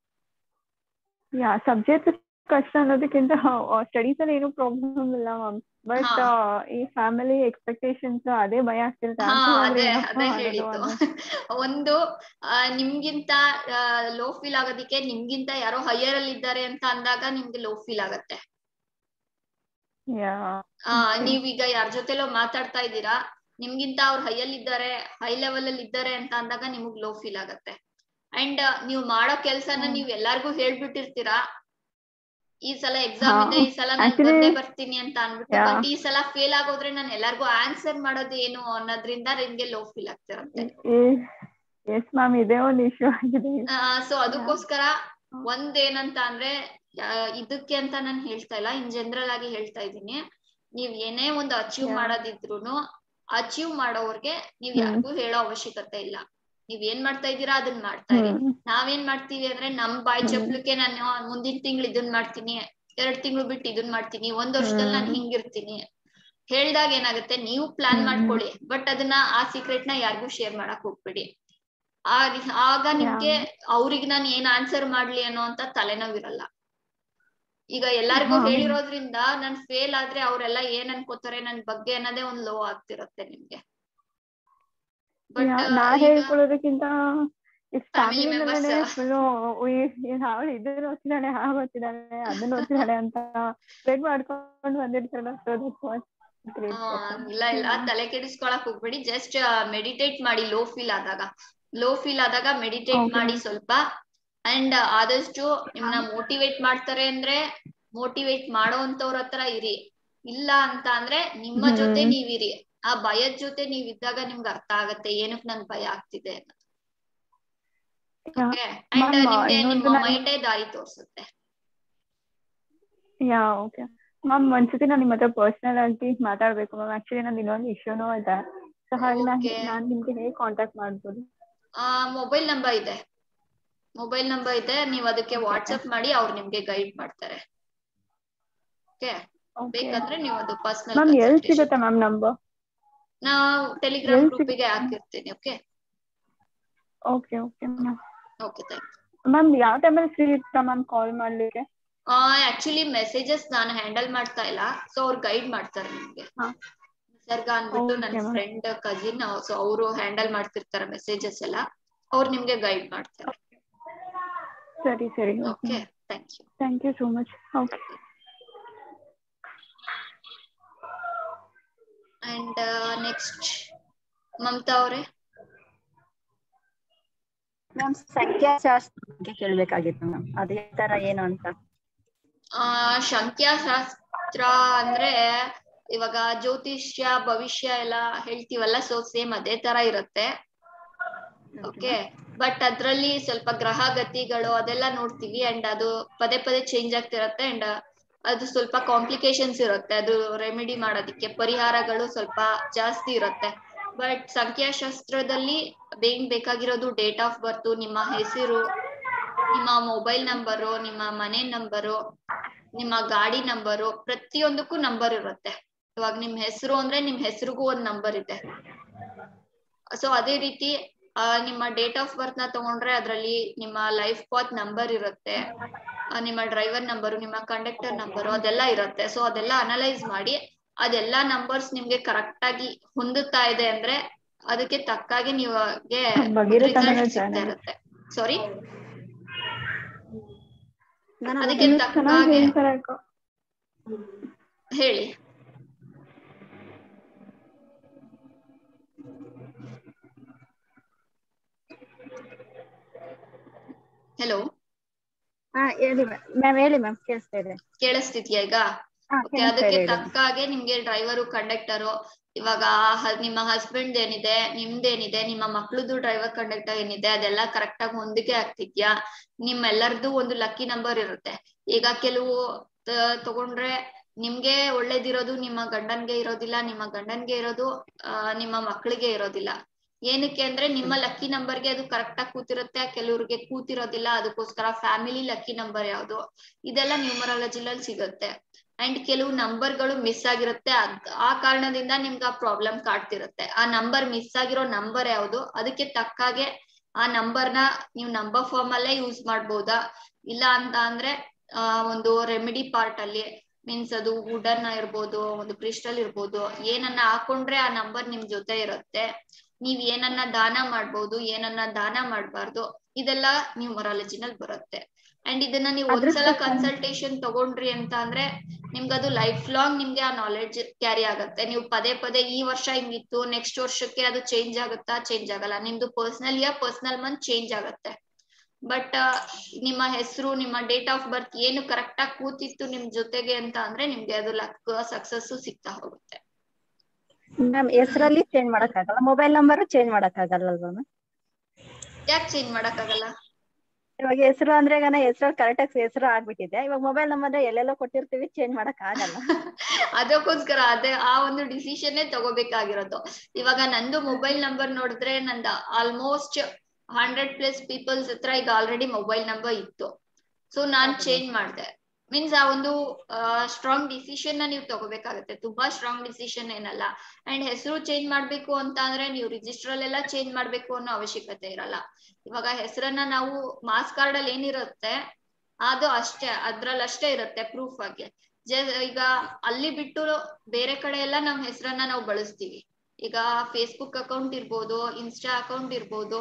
[SPEAKER 2] ಯಾ ಸಬ್ಜೆಕ್ಟ್ ಕಷ್ಟ ಅನ್ನೋದಕ್ಕಿಂತ ಸ್ಟಡೀಸ್ ಅಲ್ಲಿ ಏನು ಪ್ರಾಬ್ಲಮ್ ಇಲ್ಲ ಮ್ಯಾಮ್ ಬಟ್
[SPEAKER 1] ಹಾ.
[SPEAKER 2] ಈ ಫ್ಯಾಮಿಲಿ ಎಕ್ಸ್ಪೆಕ್ಟೇಷನ್ಸ್ ಅದೇ ಭಯ ಆಗ್ತಿರುತ್ತೆ
[SPEAKER 1] ಹಾ
[SPEAKER 2] ಅಂತದ್ರಲ್ಲಿ
[SPEAKER 1] ಅದೇ
[SPEAKER 2] ಏನಪ್ಪಾ
[SPEAKER 1] ಅದೇ
[SPEAKER 2] ಮಾಡೋದು
[SPEAKER 1] ಹೇಳಿದ್ದು
[SPEAKER 2] ಅನ್ನೋ-
[SPEAKER 1] ಒಂದು ಆ, ನಿಮ್ಗಿಂತ ಲೋ ಫೀಲ್ ಆಗೋದಿಕ್ಕೆ ನಿಮ್ಗಿಂತ ಯಾರೋ ಹೈಯರ್ ಅಲ್ಲಿ ಇದ್ದಾರೆ ಅಂತ ಅಂದಾಗ ನಿಮ್ಗೆ ಲೋ ಫೀಲ್ ಆಗತ್ತೆ
[SPEAKER 2] ಯಾ
[SPEAKER 1] ಆ
[SPEAKER 2] Okay.
[SPEAKER 1] ನೀವೀಗ ಯಾರ ಜೊತೆಲೋ ಮಾತಾಡ್ತಾ ಇದ್ದೀರಾ ನಿಮ್ಗಿಂತ ಅವ್ರು ಹೈಯಲ್ಲಿ ಇದ್ದಾರೆ ಹೈ ಲೆವೆಲ್ ಅಲ್ಲಿ ಇದ್ದಾರೆ ಅಂತ ಅಂದಾಗ ನಿಮಗ್ ಲೋ ಫೀಲ್ ಆಗತ್ತೆ ಅಂಡ್ ನೀವು ಮಾಡೋ ಕೆಲ್ಸನ
[SPEAKER 2] ಹ್ಮ್.
[SPEAKER 1] ನೀವ್ ಎಲ್ಲಾರ್ಗು ಹೇಳ್ಬಿಟ್ಟಿರ್ತೀರಾ ಈ ಸಲ ಎಕ್ಸಾಮ್
[SPEAKER 2] ಹಾ.
[SPEAKER 1] ಇದೆ ಈ ಸಲ ನಾನು
[SPEAKER 2] Actually-
[SPEAKER 1] ಬಂದೇ ಬರ್ತೀನಿ ಅಂತ ಅನ್ಬಿಟ್ಟು
[SPEAKER 2] Yeah.
[SPEAKER 1] ಬಟ್ ಈ ಸಲ ಫೇಲ್ ಆಗೋದ್ರೆ ನಾನು ಎಲ್ಲಾರ್ಗು ಆನ್ಸರ್ ಮಾಡೋದು ಏನು ಅನ್ನೋದ್ರಿಂದ ನಿಮ್ಗೆ ಲೋ ಫೀಲ್ ಆಗ್ತಿರತ್ತೆ
[SPEAKER 2] ಎಸ್ ಮ್ಯಾಮ್ ಇದೇ ಒಂದು ಇಶ್ಯೂ ಆಗಿದೆ
[SPEAKER 1] ಸೊ ಅದಕ್ಕೋಸ್ಕರ ಒಂದ್ ಏನಂತ ಅಂದ್ರೆ ಆ, ಇದಕ್ಕೆ ಅಂತ ನಾನು ಹೇಳ್ತಾ ಇಲ್ಲ ಇನ್ ಜನರಲ್ ಆಗಿ ಹೇಳ್ತಾ ಇದ್ದೀನಿ ನೀವ್ ಏನೇ ಒಂದು ಅಚೀವ್
[SPEAKER 2] Yeah.
[SPEAKER 1] ಮಾಡೋದಿದ್ರು ಅಚೀವ್ ಮಾಡೋರ್ಗೆ ನೀವ್
[SPEAKER 2] ಹ್ಮ್.
[SPEAKER 1] ಯಾರಿಗೂ ಹೇಳೋ ಅವಶ್ಯಕತೆ ಇಲ್ಲ ನೀವ್ ಏನ್ ಮಾಡ್ತಾ ಇದ್ದೀರಾ ಅದನ್ನ ಮಾಡ್ತಾ ಇರಿ
[SPEAKER 2] ಹ್ಮ್
[SPEAKER 1] ನಾವೇನ್ ಮಾಡ್ತೀವಿ ಅಂದ್ರೆ ನಮ್ ಬಾಯ್
[SPEAKER 2] ಹ್ಮ್.
[SPEAKER 1] ಚಪ್ಲಕ್ಕೆ ನಾನು ಮುಂದಿನ ತಿಂಗಳು ಇದನ್ ಮಾಡ್ತೀನಿ ಎರಡ್ ತಿಂಗಳು ಬಿಟ್ಟು ಇದನ್ ಮಾಡ್ತೀನಿ ಒಂದ್ ವರ್ಷದಲ್ಲಿ ನಾನು
[SPEAKER 2] ಹ್ಮ್.
[SPEAKER 1] ಹಿಂಗಿರ್ತೀನಿ ಹೇಳ್ದಾಗ ಏನಾಗುತ್ತೆ ನೀವು ಪ್ಲಾನ್
[SPEAKER 2] ಹ್ಮ್.
[SPEAKER 1] ಮಾಡ್ಕೊಳ್ಳಿ ಬಟ್ ಅದನ್ನ ಆ ಸೀಕ್ರೆಟ್ ನ ಯಾರಿಗೂ ಶೇರ್ ಮಾಡಕ್ ಹೋಗ್ಬೇಡಿ ಆ ರಿ- ಆಗ ನಿಮ್ಗೆ ಅವ್ರಿಗೆ ನಾನು ಏನ್ ಆನ್ಸರ್ ಮಾಡ್ಲಿ ಅನ್ನೋ ಅಂತ ತಲೆನೋವಿರಲ್ಲ ಈಗ ಎಲ್ಲಾರ್ಗು
[SPEAKER 2] ಹಾ.
[SPEAKER 1] ಹೇಳಿರೋದ್ರಿಂದ ನಾನ್ ಫೇಲ್ ಆದ್ರೆ ಅವ್ರೆಲ್ಲ ಏನ್ ಅನ್ಕೋತಾರೆ ನನ್ ಬಗ್ಗೆ ಅನ್ನೋದೇ ಒಂದ್ ಲೋ ಆಗ್ತಿರತ್ತೆ ನಿಮ್ಗೆ ಬಟ್
[SPEAKER 2] ಯಾ- ನಾ
[SPEAKER 1] ಈಗ
[SPEAKER 2] ಹೇಳ್ಕೊಳ್ಳೋದಕ್ಕಿಂತ ಇಷ್ಟು
[SPEAKER 1] Family
[SPEAKER 2] ಫ್ಯಾಮಿಲಿ
[SPEAKER 1] members.
[SPEAKER 2] ನಲ್ಲೇ ಫುಲ್ಲು ಅವಳು ಇದನ್ನ ಓದ್ತಿದ್ದಾಳೆ ಆ ಓದ್ತಿದ್ದಾಳೆ ಅದನ್ನ ಓದ್ತಿದ್ದಾಳೆ ಅಂತ ವೇಟ್ ಮಾಡ್ಕೊಂಡು ಬಂದಿರ್ತಾರಲ್ಲ so that's what great
[SPEAKER 1] ಆ,
[SPEAKER 2] person.
[SPEAKER 1] ಇಲ್ಲ ಇಲ್ಲ ತಲೆ ಕೆಡಿಸ್ಕೊಳಕ್ ಹೋಗ್ಬೇಡಿ ಜಸ್ಟ್ ಮೆಡಿಟೇಟ್ ಮಾಡಿ ಲೋ ಫೀಲ್ ಆದಾಗ ಲೋ ಫೀಲ್ ಆದಾಗ ಮೆಡಿಟೇಟ್
[SPEAKER 2] Okay.
[SPEAKER 1] ಮಾಡಿ ಸ್ವಲ್ಪ ಅಂಡ್ ಆದಷ್ಟು ನಿಮ್ನ ಮೋಟಿವೇಟ್ ಮಾಡ್ತಾರೆ ಅಂದ್ರೆ ಮೋಟಿವೇಟ್ ಮಾಡೋಂತವ್ರ ಹತ್ರ ಇರಿ ಇಲ್ಲ ಅಂತ ಅಂದ್ರೆ ನಿಮ್ಮ
[SPEAKER 2] ಹ್ಮ್.
[SPEAKER 1] ಜೊತೆ ನೀವಿರಿ ಆ ಭಯದ ಜೊತೆ ನೀವ್ ಇದ್ದಾಗ ನಿಮ್ಗೆ ಅರ್ಥ ಆಗತ್ತೆ ಏನಕ್ ನನ್ ಭಯ ಆಗ್ತಿದೆ ಅಂತ
[SPEAKER 2] ಯಾ
[SPEAKER 1] ಓಕೆ ಅಂಡ್
[SPEAKER 2] Ma'am,
[SPEAKER 1] ನಿಮ್ಗೆ
[SPEAKER 2] ಇನ್ನೊಂದು
[SPEAKER 1] ನಿಮ್ಮ
[SPEAKER 2] ನಾನು-
[SPEAKER 1] ಮೈಂಡೇ ದಾರಿ ತೋರ್ಸುತ್ತೆ
[SPEAKER 2] ಯಾ ಓಕೆ ಮ್ಯಾಮ್ ಒಂದ್ಸತಿ ನಾನು ನಿಮ್ಮ ಹತ್ರ ಪರ್ಸನಲ್ ಆಗಿ ಮಾತಾಡ್ಬೇಕು ಮ್ಯಾಮ್ ಆಕ್ಚುಲಿ ನಂದು ಇನ್ನೊಂದು ಇಶ್ಯೂನೂ ಇದೆ ಸೊ ಹಾಗೆ ನಾನು
[SPEAKER 1] Okay.
[SPEAKER 2] ನಾನು ನಿಮ್ಗೆ ಹೇಗೆ ಕಾಂಟ್ಯಾಕ್ಟ್ ಮಾಡ್ಬೋದು
[SPEAKER 1] ಆ ಮೊಬೈಲ್ ನಂಬರ್ ಇದೆ ಮೊಬೈಲ್ ನಂಬರ್ ಇದೆ ನೀವು ಅದಕ್ಕೆ
[SPEAKER 2] Okay.
[SPEAKER 1] ವಾಟ್ಸ್ಆಪ್ ಮಾಡಿ ಅವ್ರು ನಿಮ್ಗೆ ಗೈಡ್ ಮಾಡ್ತಾರೆ ಓಕೆ
[SPEAKER 2] ಓಕೆ
[SPEAKER 1] ಬೇಕಂದ್ರೆ ನೀವು ಅದು ಪರ್ಸನಲ್
[SPEAKER 2] ಮ್ಯಾಮ್ ಎಲ್ಲಿ ಸಿಗುತ್ತೆ ಮ್ಯಾಮ್ ನಂಬರ್
[SPEAKER 1] ನಾವು ಟೆಲಿಗ್ರಾಮ್
[SPEAKER 2] ಎಲ್ಲಿ
[SPEAKER 1] ಗ್ರೂಪಿಗೆ
[SPEAKER 2] ಸಿಗುತ್ತೆ?
[SPEAKER 1] ಹಾಕಿರ್ತೀನಿ okay
[SPEAKER 2] okay okay ma'am
[SPEAKER 1] okay thank
[SPEAKER 2] ma'am ಯಾವ ಟೈಮಲ್ಲಿ ಫ್ರೀ ಇರ್ತಾ ಮ್ಯಾಮ್ ಕಾಲ್ ಮಾಡ್ಲಿಕ್ಕೆ
[SPEAKER 1] ಆಕ್ಚುಲಿ ಮೆಸೇಜಸ್ ನಾನು ಹ್ಯಾಂಡಲ್ ಮಾಡ್ತಾ ಇಲ್ಲ ಸೊ ಅವ್ರು ಗೈಡ್ ಮಾಡ್ತಾರೆ ನಿಮ್ಗೆ
[SPEAKER 2] ಹಾ.
[SPEAKER 1] ನಿಸರ್ಗ ಅಂದ್ಬಿಟ್ಟು
[SPEAKER 2] Okay,
[SPEAKER 1] ನನ್ನ
[SPEAKER 2] ma'am.
[SPEAKER 1] ಫ್ರೆಂಡ್ ಕಜಿನ್ ಸೊ ಅವರು ಹ್ಯಾಂಡಲ್ ಮಾಡ್ತಿರ್ತಾರೆ ಮೆಸೇಜಸ್ ಎಲ್ಲ ಅವ್ರು ನಿಮ್ಗೆ ಗೈಡ್ ಮಾಡ್ತಾರೆ
[SPEAKER 2] ಸರಿ ಸರಿ okay
[SPEAKER 1] okay thank you
[SPEAKER 2] thank you so much okay
[SPEAKER 1] and next Mamata ಅವರೇ
[SPEAKER 3] ಮ್ಯಾಮ್ ಸಂಖ್ಯಾಶಾಸ್ತ್ರ ಬಗ್ಗೆ ಕೇಳ್ಬೇಕಾಗಿತ್ತು ಮ್ಯಾಮ್ ಅದೇ ತರ ಏನು ಅಂತ
[SPEAKER 1] ಆ ಸಂಖ್ಯಾಶಾಸ್ತ್ರ ಅಂದ್ರೆ ಇವಾಗ ಜ್ಯೋತಿಷ್ಯ ಭವಿಷ್ಯ ಎಲ್ಲ ಹೇಳ್ತೀವಲ್ಲ ಸೊ ಸೇಮ್ ಅದೇ ತರ ಇರುತ್ತೆ ಓಕೆ ಬಟ್ ಅದ್ರಲ್ಲಿ ಸ್ವಲ್ಪ ಗ್ರಹ ಗತಿಗಳು ಅದೆಲ್ಲ ನೋಡ್ತೀವಿ ಅಂಡ್ ಅದು ಪದೇ ಪದೇ ಚೇಂಜ್ ಆಗ್ತಿರತ್ತೆ ಅಂಡ್ ಅದು ಸ್ವಲ್ಪ ಕಾಂಪ್ಲಿಕೇಶನ್ಸ್ ಇರುತ್ತೆ ಅದು ರೆಮಿಡಿ ಮಾಡೋದಿಕ್ಕೆ ಪರಿಹಾರಗಳು ಸ್ವಲ್ಪ ಜಾಸ್ತಿ ಇರುತ್ತೆ ಬಟ್ ಸಂಖ್ಯಾಶಾಸ್ತ್ರದಲ್ಲಿ ಬೇಗ ಬೇಕಾಗಿರೋದು ಡೇಟ್ ಆಫ್ ಬರ್ತ್ ನಿಮ್ಮ ಹೆಸರು ನಿಮ್ಮ ಮೊಬೈಲ್ ನಂಬರು ನಿಮ್ಮ ಮನೆ ನಂಬರು ನಿಮ್ಮ ಗಾಡಿ ನಂಬರು ಪ್ರತಿಯೊಂದಕ್ಕೂ ನಂಬರ್ ಇರುತ್ತೆ ಇವಾಗ ನಿಮ್ ಹೆಸರು ಅಂದ್ರೆ ನಿಮ್ ಹೆಸರಿಗೂ ಒಂದ್ ನಂಬರ್ ಇದೆ ಸೊ ಅದೇ ರೀತಿ ಆ, ನಿಮ್ಮ ಡೇಟ್ ಆಫ್ ಬರ್ತ್ ನ ತಗೊಂಡ್ರೆ ಅದ್ರಲ್ಲಿ ನಿಮ್ಮ ಲೈಫ್ ಪಾತ್ ನಂಬರ್ ಇರುತ್ತೆ ಆ, ನಿಮ್ಮ ಡ್ರೈವರ್ ನಂಬರು ನಿಮ್ಮ ಕಂಡಕ್ಟರ್ ನಂಬರು ಅದೆಲ್ಲ ಇರುತ್ತೆ ಸೊ ಅದೆಲ್ಲ ಅನಲೈಸ್ ಮಾಡಿ ಅದೆಲ್ಲಾ ನಂಬರ್ಸ್ ನಿಮ್ಗೆ ಕರೆಕ್ಟ್ ಆಗಿ ಹೊಂದುತ್ತಾ ಇದೆ ಅಂದ್ರೆ ಅದಕ್ಕೆ ತಕ್ಕಾಗೆ ನೀವಾಗೆ
[SPEAKER 2] ಭಗೀರಥ
[SPEAKER 1] ರಿಸಲ್ಟ್
[SPEAKER 2] ಅನ್ನೋದು
[SPEAKER 1] ಸಿಗ್ತಾ
[SPEAKER 2] ಚೆನ್ನಾಗಿ-
[SPEAKER 1] ಇರುತ್ತೆ ಸಾರಿ
[SPEAKER 3] ನಾನು
[SPEAKER 1] ಅದಕ್ಕೆ
[SPEAKER 2] ನೀವು ಚೆನ್ನಾಗಿ
[SPEAKER 1] ತಕ್ಕಾಗೆ
[SPEAKER 2] ಹೇಳ್ತಾರೆ ಅಕ್ಕ
[SPEAKER 1] ಹೇಳಿ ಹೆಲೋ
[SPEAKER 3] ಹಾ ಹೇಳಿ ಮ್ಯಾಮ್ ಹೇಳಿ ಮ್ಯಾಮ್ ಕೇಳಿಸ್ತಾ ಇದೆ
[SPEAKER 1] ಕೇಳಿಸ್ತಿದ್ಯಾ ಈಗ
[SPEAKER 3] ಹಾ
[SPEAKER 1] ಓಕೆ
[SPEAKER 3] ಕೇಳಿಸ್ತಾ
[SPEAKER 1] ಅದಕ್ಕೆ
[SPEAKER 3] ಇದೆ ಹೇಳಿ.
[SPEAKER 1] ತಕ್ಕ ಹಾಗೆ ನಿಮ್ಗೆ ಡ್ರೈವರು ಕಂಡಕ್ಟರು ಇವಾಗ ಹ- ನಿಮ್ಮ ಹಸ್ಬೆಂಡ್ ಏನಿದೆ ನಿಮ್ದೇನಿದೆ ನಿಮ್ಮ ಮಕ್ಳದ್ದು ಡ್ರೈವರ್ ಕಂಡಕ್ಟರ್ ಏನಿದೆ ಅದೆಲ್ಲ ಕರೆಕ್ಟ್ ಆಗಿ ಹೊಂದಿಕೆ ಆಗ್ತಿದ್ಯಾ ನಿಮ್ಮೆಲ್ಲರದು ಒಂದು ಲಕ್ಕಿ ನಂಬರ್ ಇರುತ್ತೆ ಈಗ ಕೆಲವು ತ- ತಗೊಂಡ್ರೆ ನಿಮ್ಗೆ ಒಳ್ಳೇದಿರೋದು ನಿಮ್ಮ ಗಂಡನ್ಗೆ ಇರೋದಿಲ್ಲ ನಿಮ್ಮ ಗಂಡನ್ಗೆ ಇರೋದು ಆ, ನಿಮ್ಮ ಮಕ್ಳಿಗೆ ಇರೋದಿಲ್ಲ ಏನಕ್ಕೆ ಅಂದ್ರೆ ನಿಮ್ಮ ಲಕ್ಕಿ ನಂಬರ್ಗೆ ಅದು ಕರೆಕ್ಟ್ ಆಗಿ ಕೂತಿರುತ್ತೆ ಕೆಲವ್ರಿಗೆ ಕೂತಿರೋದಿಲ್ಲ ಅದಕ್ಕೋಸ್ಕರ ಫ್ಯಾಮಿಲಿ ಲಕ್ಕಿ ನಂಬರ್ ಯಾವ್ದು ಇದೆಲ್ಲ ನ್ಯೂಮರಾಲಜಿಲಲ್ಲಿ ಸಿಗುತ್ತೆ ಅಂಡ್ ಕೆಲವು ನಂಬರ್ಗಳು ಮಿಸ್ ಆಗಿರುತ್ತೆ ಅದ್- ಆ ಕಾರಣದಿಂದ ನಿಮ್ಗೆ ಆ ಪ್ರಾಬ್ಲಮ್ ಕಾಡ್ತಿರುತ್ತೆ ಆ ನಂಬರ್ ಮಿಸ್ ಆಗಿರೋ ನಂಬರ್ ಯಾವುದು ಅದಕ್ಕೆ ತಕ್ಕಾಗೆ ಆ ನಂಬರ್ನ ನೀವು ನಂಬರ್ ಫಾರ್ಮ್ ಅಲ್ಲೇ ಯೂಸ್ ಮಾಡ್ಬೋದಾ ಇಲ್ಲ ಅಂತ ಅಂದ್ರೆ ಆ ಒಂದು ರೆಮಿಡಿ ಪಾರ್ಟ್ ಅಲ್ಲಿ ಮೀನ್ಸ್ ಅದು ವುಡನ್ ಇರ್ಬೋದು ಒಂದು ಕ್ರಿಸ್ಟಲ್ ಇರ್ಬೋದು ಏನನ್ನ ಹಾಕೊಂಡ್ರೆ ಆ ನಂಬರ್ ನಿಮ್ ಜೊತೆ ಇರುತ್ತೆ ನೀವ್ ಏನನ್ನ ದಾನ ಮಾಡ್ಬೋದು ಏನನ್ನ ದಾನ ಮಾಡ್ಬಾರ್ದು ಇದೆಲ್ಲ ನ್ಯೂಮರಾಲಜಿನಲ್ಲಿ ಬರುತ್ತೆ ಅಂಡ್ ಇದನ್ನ ನೀವು
[SPEAKER 2] ಅದ್ರ
[SPEAKER 1] ಒಂದ್ಸಲ
[SPEAKER 2] ಪ್ರಕಾರ-
[SPEAKER 1] ಕನ್ಸಲ್ಟೇಷನ್ ತಗೊಂಡ್ರಿ ಅಂತ ಅಂದ್ರೆ ನಿಮ್ಗೆ ಅದು ಲೈಫ್ ಲಾಂಗ್ ನಿಮ್ಗೆ ಆ ನಾಲೆಡ್ಜ್ ಕ್ಯಾರಿ ಆಗತ್ತೆ ನೀವು ಪದೇ ಪದೇ ಈ ವರ್ಷ ಹಿಂಗಿತ್ತು ನೆಕ್ಸ್ಟ್ ವರ್ಷಕ್ಕೆ ಅದು ಚೇಂಜ್ ಆಗುತ್ತಾ ಚೇಂಜ್ ಆಗಲ್ಲ ನಿಮ್ದು personal year personal month change ಆಗುತ್ತೆ ಬಟ್ ನಿಮ್ಮ ಹೆಸರು ನಿಮ್ಮ ಡೇಟ್ ಆಫ್ ಬರ್ತ್ ಏನು ಕರೆಕ್ಟ್ ಆಗಿ ಕೂತಿತ್ತು ನಿಮ್ ಜೊತೆಗೆ ಅಂತ ಅಂದ್ರೆ ನಿಮ್ಗೆ ಅದು ಲಕ್ ಸಕ್ಸಸ್ ಸಿಗ್ತಾ ಹೋಗುತ್ತೆ
[SPEAKER 3] ಮ್ಯಾಮ್ ಹೆಸರಲ್ಲಿ ಚೇಂಜ್ ಮಾಡಕ್ಕಾಗಲ್ಲ ಮೊಬೈಲ್ ನಂಬರ್ ಚೇಂಜ್ ಮಾಡಕ್ಕಾಗಲ್ಲ ಅಲ್ವಾ ಮ್ಯಾಮ್
[SPEAKER 1] ಯಾಕೆ ಚೇಂಜ್ ಮಾಡಕ್ಕಾಗಲ್ಲ
[SPEAKER 3] ಇವಾಗ ಹೆಸರು ಅಂದ್ರೆ ಈಗ ಹೆಸರು ಕರೆಕ್ಟ್ ಆಗಿ ಹೆಸರು ಆಗ್ಬಿಟ್ಟಿದೆ ಇವಾಗ ಮೊಬೈಲ್ ನಂಬರ್ ಎಲ್ಲೆಲ್ಲೋ ಕೊಟ್ಟಿರ್ತೀವಿ ಚೇಂಜ್ ಮಾಡಕ್ ಆಗಲ್ಲ
[SPEAKER 1] ಅದಕ್ಕೋಸ್ಕರ ಅದೇ ಆ ಒಂದು ಡಿಸಿಷನ್ನೇ ತಗೋಬೇಕಾಗಿರೋದು ಇವಾಗ ನಂದು ಮೊಬೈಲ್ ನಂಬರ್ ನೋಡಿದ್ರೆ ನಂದು ಆಲ್ಮೋಸ್ಟ್ ಹಂಡ್ರೆಡ್ ಪ್ಲಸ್ ಪೀಪಲ್ಸ್ ಹತ್ರ ಈಗ ಆಲ್ರೆಡಿ ಮೊಬೈಲ್ ನಂಬರ್ ಇತ್ತು ಸೊ ನಾನ್
[SPEAKER 3] ಹೌದು.
[SPEAKER 1] ಚೇಂಜ್ ಮಾಡಿದೆ ಮೀನ್ಸ್ ಆ ಒಂದು ಸ್ಟ್ರಾಂಗ್ ಡಿಸಿಷನ್ ನ ನೀವು ತಗೋಬೇಕಾಗುತ್ತೆ ತುಂಬಾ ಸ್ಟ್ರಾಂಗ್ ಡಿಸಿಷನ್ ಏನಲ್ಲ ಅಂಡ್ ಹೆಸರು ಚೇಂಜ್ ಮಾಡ್ಬೇಕು ಅಂತ ಅಂದ್ರೆ ನೀವು ರಿಜಿಸ್ಟರ್ ಅಲ್ಲೆಲ್ಲ ಚೇಂಜ್ ಮಾಡ್ಬೇಕು ಅನ್ನೋ ಅವಶ್ಯಕತೆ ಇರಲ್ಲ ಇವಾಗ ಹೆಸರನ್ನ ನಾವು ಮಾಸ್ ಕಾರ್ಡ್ ಅಲ್ಲಿ ಏನಿರುತ್ತೆ ಅದು ಅಷ್ಟೇ ಅದ್ರಲ್ಲಿ ಅಷ್ಟೇ ಇರುತ್ತೆ ಪ್ರೂಫ್ ಆಗಿ ಜ- ಈಗ ಅಲ್ಲಿ ಬಿಟ್ಟು ಬೇರೆ ಕಡೆ ಎಲ್ಲ ನಮ್ ಹೆಸರನ್ನ ನಾವು ಬಳಸ್ತೀವಿ ಈಗ ಫೇಸ್ಬುಕ್ ಅಕೌಂಟ್ ಇರ್ಬೋದು ಇನ್ಸ್ಟಾ ಅಕೌಂಟ್ ಇರ್ಬೋದು